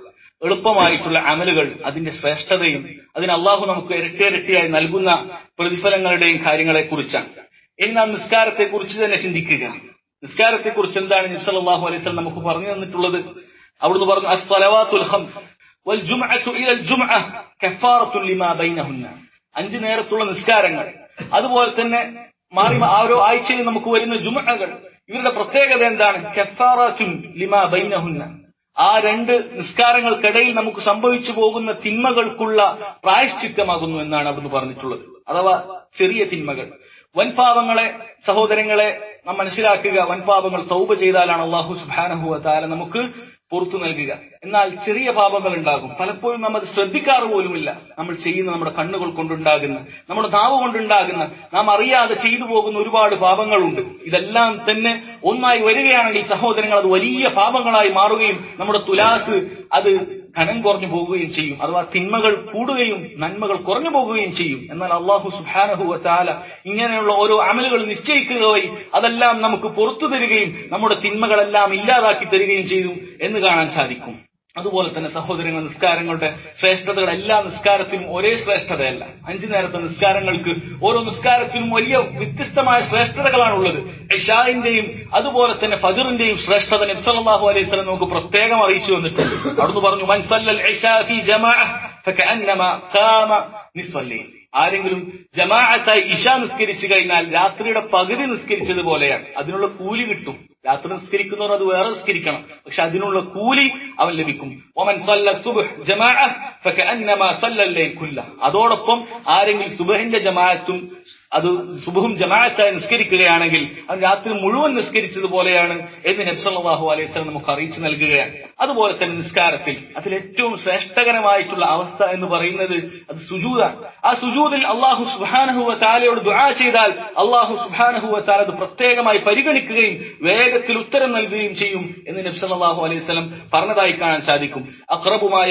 എളുപ്പമായിട്ടുള്ള അമലുകൾ അതിന്റെ ശ്രേഷ്ഠതയും അതിന് അള്ളാഹു നമുക്ക് ഇരട്ടിയിരട്ടിയായി നൽകുന്ന പ്രതിഫലങ്ങളുടെയും കാര്യങ്ങളെ കുറിച്ചാണ് ഇനി നാം നിസ്കാരത്തെ കുറിച്ച് തന്നെ ചിന്തിക്കുക നിസ്കാരത്തെ കുറിച്ച് എന്താണ് നിസ്സലാഹു അലൈഹി സ്വലം നമുക്ക് പറഞ്ഞു തന്നിട്ടുള്ളത് അവിടുന്ന് പറഞ്ഞു അസ്സലവാത്തുൽ ഖംസ് വൽ ജുംഅത്തു ഇലൽ ജുംഅ കഫാറത്തുൻ ലിമാ ബൈനഹുന്ന അഞ്ച് നേരത്തുള്ള നിസ്കാരങ്ങൾ അതുപോലെ തന്നെ മാറി ഓരോ ആഴ്ചയിൽ നമുക്ക് വരുന്ന ജുമകൾ ഇവരുടെ പ്രത്യേകത എന്താണ് കഫാറത്തുൻ ലിമാ ബൈനഹുന്ന ആ രണ്ട് നിസ്കാരങ്ങൾക്കിടയിൽ നമുക്ക് സംഭവിച്ചു പോകുന്ന തിന്മകൾക്കുള്ള പ്രായശ്ചിത്തമാകുന്നു എന്നാണ് അവിടുന്ന് പറഞ്ഞിട്ടുള്ളത് അഥവാ ചെറിയ തിന്മകൾ വൻപാപങ്ങളെ സഹോദരങ്ങളെ നാം മനസ്സിലാക്കുക വൻപാപങ്ങൾ തൗബ ചെയ്താലാണ് അള്ളാഹു സുബാനഹുവ താല നമുക്ക് പുറത്തു നൽകുക എന്നാൽ ചെറിയ പാപങ്ങൾ ഉണ്ടാകും പലപ്പോഴും നാം അത് ശ്രദ്ധിക്കാറ് പോലുമില്ല നമ്മൾ ചെയ്യുന്ന നമ്മുടെ കണ്ണുകൾ കൊണ്ടുണ്ടാകുന്ന നമ്മുടെ നാവ് കൊണ്ടുണ്ടാകുന്ന നാം അറിയാതെ ചെയ്തു പോകുന്ന ഒരുപാട് പാപങ്ങളുണ്ട് ഇതെല്ലാം തന്നെ ഒന്നായി വരികയാണെങ്കിൽ സഹോദരങ്ങൾ അത് വലിയ പാപങ്ങളായി മാറുകയും നമ്മുടെ തുലാസ് അത് ഘനം കുറഞ്ഞു പോകുകയും ചെയ്യും അഥവാ തിന്മകൾ കൂടുകയും നന്മകൾ കുറഞ്ഞു പോകുകയും ചെയ്യും എന്നാൽ അള്ളാഹു സുഹാനഹു താല ഇങ്ങനെയുള്ള ഓരോ അമലുകൾ നിശ്ചയിക്കുക വഴി അതെല്ലാം നമുക്ക് പുറത്തു തരികയും നമ്മുടെ തിന്മകളെല്ലാം ഇല്ലാതാക്കി തരികയും ചെയ്തു എന്ന് കാണാൻ സാധിക്കും അതുപോലെ തന്നെ സഹോദരങ്ങൾ നിസ്കാരങ്ങളുടെ ശ്രേഷ്ഠതകൾ എല്ലാ നിസ്കാരത്തിനും ഒരേ ശ്രേഷ്ഠതയല്ല അഞ്ചു നേരത്തെ നിസ്കാരങ്ങൾക്ക് ഓരോ നിസ്കാരത്തിനും വലിയ വ്യത്യസ്തമായ ശ്രേഷ്ഠതകളാണുള്ളത് ഇഷായിന്റെയും അതുപോലെ തന്നെ ഫജറിന്റെയും ശ്രേഷ്ഠത നബ്സല്ലാഹു അലൈഹി സ്വലം നമുക്ക് പ്രത്യേകം അറിയിച്ചു വന്നിട്ടുണ്ട് അവിടുന്ന് പറഞ്ഞു മൻസല്ലൽ ഇഷാ ഫി ജമാഅ ഫകഅന്നമ ഖാമ നിസ്വല്ലൈൽ ആരെങ്കിലും ജമാഅത്തായി ഇഷ നിസ്കരിച്ചു കഴിഞ്ഞാൽ രാത്രിയുടെ പകുതി നിസ്കരിച്ചതുപോലെയാണ് അതിനുള്ള കൂലി കിട്ടും രാത്രി നിസ്കരിക്കുന്നവർ അത് വേറെ നിസ്കരിക്കണം പക്ഷെ അതിനുള്ള കൂലി അവൻ ലഭിക്കും ഒമൻ സല്ല സുബ്ഹ് ജമാഅ ഫകഅന്നമാ സല്ലൽ ലൈൽ കുല്ല അതോടൊപ്പം ആരെങ്കിലും സുബഹിന്റെ ജമാഅത്തും അത് സുബഹും ജമാഅത്തായി നിസ്കരിക്കുകയാണെങ്കിൽ അവൻ രാത്രി മുഴുവൻ നിസ്കരിച്ചതുപോലെയാണ് എന്ന് നബ്സല്ലാഹു അലൈഹി സ്വലം നമുക്ക് അറിയിച്ചു നൽകുകയാണ് അതുപോലെ തന്നെ നിസ്കാരത്തിൽ അതിൽ ഏറ്റവും ശ്രേഷ്ഠകരമായിട്ടുള്ള അവസ്ഥ എന്ന് പറയുന്നത് അത് സുജൂദാണ് ആ സുജൂദിൽ അള്ളാഹു സുബാനഹുവ താലയോട് ദുആ ചെയ്താൽ അള്ളാഹു സുബാനഹുവ താല അത് പ്രത്യേകമായി പരിഗണിക്കുകയും വേഗത്തിൽ ഉത്തരം നൽകുകയും ചെയ്യും എന്ന് നബ്സല്ലാഹു അലൈഹി സ്വലം പറഞ്ഞതായി കാണാൻ സാധിക്കും അക്രബുമായ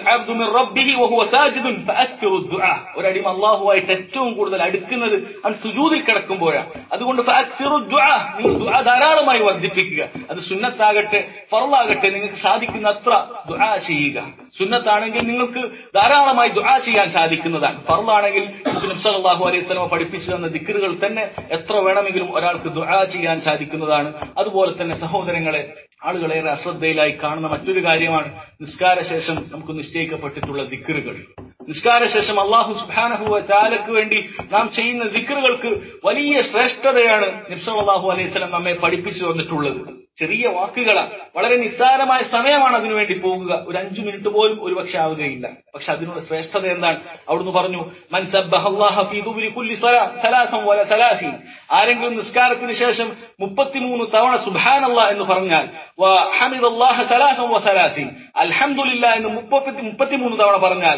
ഒരടിമ അള്ളാഹുവായിട്ട് ഏറ്റവും കൂടുതൽ അടുക്കുന്നത് അവൻ സുജൂദിൽ കിടക്കുമ്പോഴാണ് അതുകൊണ്ട് നിങ്ങൾ ദുആ ധാരാളമായി വർദ്ധിപ്പിക്കുക അത് സുന്നത്താകട്ടെ ഫറലാകട്ടെ നിങ്ങൾക്ക് സാധിക്കുന്ന അത്ര ദുആ ചെയ്യുക സുന്നത്താണെങ്കിൽ നിങ്ങൾക്ക് ധാരാളമായി ദുആ ചെയ്യാൻ സാധിക്കുന്നതാണ് ഫറലാണെങ്കിൽ സല്ലല്ലാഹു അലൈഹി വസല്ലമ പഠിപ്പിച്ചു തന്ന ദിക്റുകൾ തന്നെ എത്ര വേണമെങ്കിലും ഒരാൾക്ക് ദുആ ചെയ്യാൻ സാധിക്കുന്നതാണ് അതുപോലെ തന്നെ സഹോദരങ്ങളെ ആളുകളേറെ അശ്രദ്ധയിലായി കാണുന്ന മറ്റൊരു കാര്യമാണ് നിസ്കാരശേഷം നമുക്ക് നിശ്ചയിക്കപ്പെട്ടിട്ടുള്ള ദിക്റുകൾ നിസ്കാരശേഷം അള്ളാഹു സുബാനഹുവ താലക്ക് വേണ്ടി നാം ചെയ്യുന്ന ദിക്റുകൾക്ക് വലിയ ശ്രേഷ്ഠതയാണ് നിബ്സലാഹു അലൈഹി സ്വലം നമ്മെ പഠിപ്പിച്ചു തന്നിട്ടുള്ളത് ചെറിയ വാക്കുകളാണ് വളരെ നിസ്സാരമായ സമയമാണ് അതിനുവേണ്ടി പോകുക ഒരു അഞ്ചു മിനിറ്റ് പോലും ഒരു പക്ഷെ ആവുകയില്ല പക്ഷെ അതിനുള്ള ശ്രേഷ്ഠത എന്താണ് അവിടുന്ന് പറഞ്ഞു ആരെങ്കിലും നിസ്കാരത്തിന് ശേഷം മുപ്പത്തിമൂന്ന് തവണ സുബാനല്ല എന്ന് പറഞ്ഞാൽ അൽഹംദുലില്ല എന്ന് മുപ്പത്തി മുപ്പത്തിമൂന്ന് തവണ പറഞ്ഞാൽ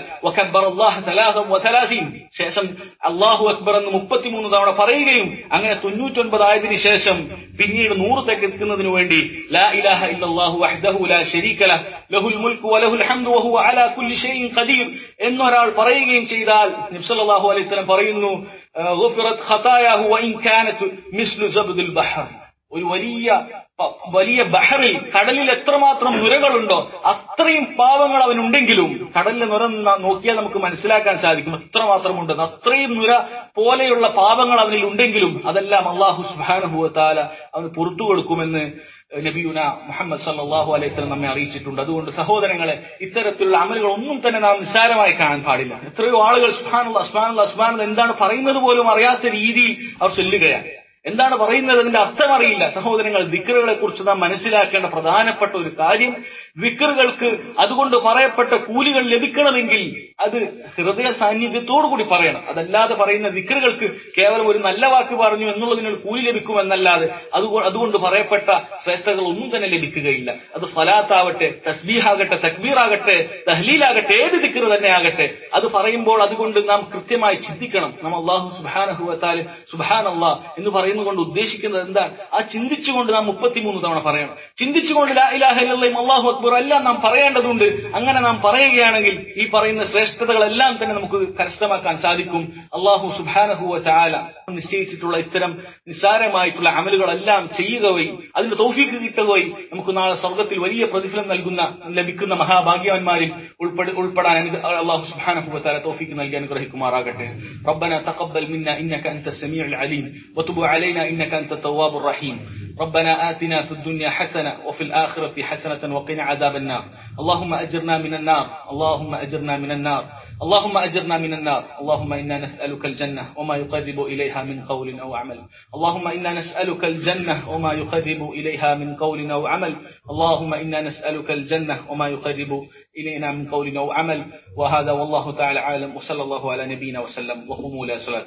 ശേഷം അള്ളാഹു അക്ബർ എന്ന് മുപ്പത്തിമൂന്ന് തവണ പറയുകയും അങ്ങനെ തൊണ്ണൂറ്റൊൻപത് ആയതിനു ശേഷം പിന്നീട് നൂറ് തെക്കെത്തുന്നതിനു വേണ്ടി ലാ ഇലാഹ ഇല്ലല്ലാഹു വഹ്ദഹു ലാ ശരീക ലഹ് ലഹുൽ മുൽക്കു വലഹുൽ ഹംദു വഹുവ അലാ കുല്ലി ഷൈഇൻ ഖദീർ എന്നൊരാൾ പറയുകയും ചെയ്താൽ നബി സല്ലല്ലാഹു അലൈഹി വസല്ലം പറയുന്നു ഗുഫിറത് ഖതായാഹു വഇൻ കാനത് മിസ്ലു സബ്ദിൽ ബഹർ ഒരു വലിയ വലിയ ബഹറിൽ കടലിൽ എത്രമാത്രം നുരകളുണ്ടോ അത്രയും പാവങ്ങൾ അവനുണ്ടെങ്കിലും കടലിലെ നുര നോക്കിയാൽ നമുക്ക് മനസ്സിലാക്കാൻ സാധിക്കും എത്രമാത്രം ഉണ്ടെന്ന് അത്രയും നുര പോലെയുള്ള പാപങ്ങൾ അവനിൽ ഉണ്ടെങ്കിലും അതെല്ലാം അള്ളാഹു സുബാനുഭവത്താല അവന് പുറത്തു കൊടുക്കുമെന്ന് നബിയുന മുഹമ്മദ് സല്ലാഹു അലൈഹി സ്വലം നമ്മെ അറിയിച്ചിട്ടുണ്ട് അതുകൊണ്ട് സഹോദരങ്ങളെ ഇത്തരത്തിലുള്ള അമലുകൾ ഒന്നും തന്നെ നാം നിസ്സാരമായി കാണാൻ പാടില്ല എത്രയോ ആളുകൾ സുഹാനുള്ള അസ്മാനുള്ള അസ്മാനുള്ള എന്താണ് പറയുന്നത് പോലും അറിയാത്ത രീതിയിൽ അവർ ചൊല്ലുകയാണ് എന്താണ് പറയുന്നത് അതിന്റെ അർത്ഥം അറിയില്ല സഹോദരങ്ങൾ ദിക്കറുകളെ കുറിച്ച് നാം മനസ്സിലാക്കേണ്ട പ്രധാനപ്പെട്ട ഒരു കാര്യം വിക്കറുകൾക്ക് അതുകൊണ്ട് പറയപ്പെട്ട കൂലികൾ ലഭിക്കണമെങ്കിൽ അത് ഹൃദയ സാന്നിധ്യത്തോടു കൂടി പറയണം അതല്ലാതെ പറയുന്ന വിക്കറുകൾക്ക് കേവലം ഒരു നല്ല വാക്ക് പറഞ്ഞു എന്നുള്ളതിനൊരു കൂലി ലഭിക്കുമെന്നല്ലാതെ അതുകൊണ്ട് പറയപ്പെട്ട ശ്രേഷ്ഠതകൾ ഒന്നും തന്നെ ലഭിക്കുകയില്ല അത് ഫലാത്താവട്ടെ തസ്ബീഹാകട്ടെ തക്ബീറാകട്ടെ തഹ്ലീലാകട്ടെ ഏത് ദിക്കറ് തന്നെ ആകട്ടെ അത് പറയുമ്പോൾ അതുകൊണ്ട് നാം കൃത്യമായി ചിന്തിക്കണം നാം അള്ളാഹു സുബാനഹുവത്താല് സുബാൻ അള്ളാഹ് എന്ന് പറയുമ്പോൾ പറയുന്നതുകൊണ്ട് ഉദ്ദേശിക്കുന്നത് എന്താണ് ആ ചിന്തിച്ചുകൊണ്ട് നാം മുപ്പത്തിമൂന്ന് തവണ പറയണം ചിന്തിച്ചുകൊണ്ട് ലാ ഇലാഹ ഇല്ലല്ലയും അള്ളാഹു അക്ബർ എല്ലാം നാം പറയേണ്ടതുണ്ട് അങ്ങനെ നാം പറയുകയാണെങ്കിൽ ഈ പറയുന്ന ശ്രേഷ്ഠതകളെല്ലാം തന്നെ നമുക്ക് കരസ്ഥമാക്കാൻ സാധിക്കും അള്ളാഹു സുബാനഹുവ ചാല നിശ്ചയിച്ചിട്ടുള്ള ഇത്തരം നിസ്സാരമായിട്ടുള്ള അമലുകളെല്ലാം ചെയ്യുക വഴി അതിന്റെ തൗഫീക്ക് കിട്ടുക വഴി നമുക്ക് നാളെ സ്വർഗത്തിൽ വലിയ പ്രതിഫലം നൽകുന്ന ലഭിക്കുന്ന മഹാഭാഗ്യവാന്മാരിൽ ഉൾപ്പെടെ ഉൾപ്പെടാൻ അനു- അള്ളാഹു സുബാനഹുവ താല തൗഫീക്ക് നൽകി അനുഗ്രഹിക്കുമാറാകട്ടെ ربنا تقبل منا انك انت السميع العليم وتب علينا انك انت التواب الرحيم ربنا آتنا في الدنيا حسنة وفي الآخرة حسنة وقنا عذاب النار اللهم أجرنا من النار اللهم أجرنا من النار اللهم أجرنا من النار اللهم إنا نسألك الجنة وما يقرب إليها من قول أو عمل اللهم إنا نسألك الجنة وما يقرب إليها من قول أو عمل اللهم إنا نسألك الجنة وما يقرب إلينا من قول أو عمل وهذا والله تعالى عالم وصلى الله على نبينا وسلم وقوموا إلى صلاة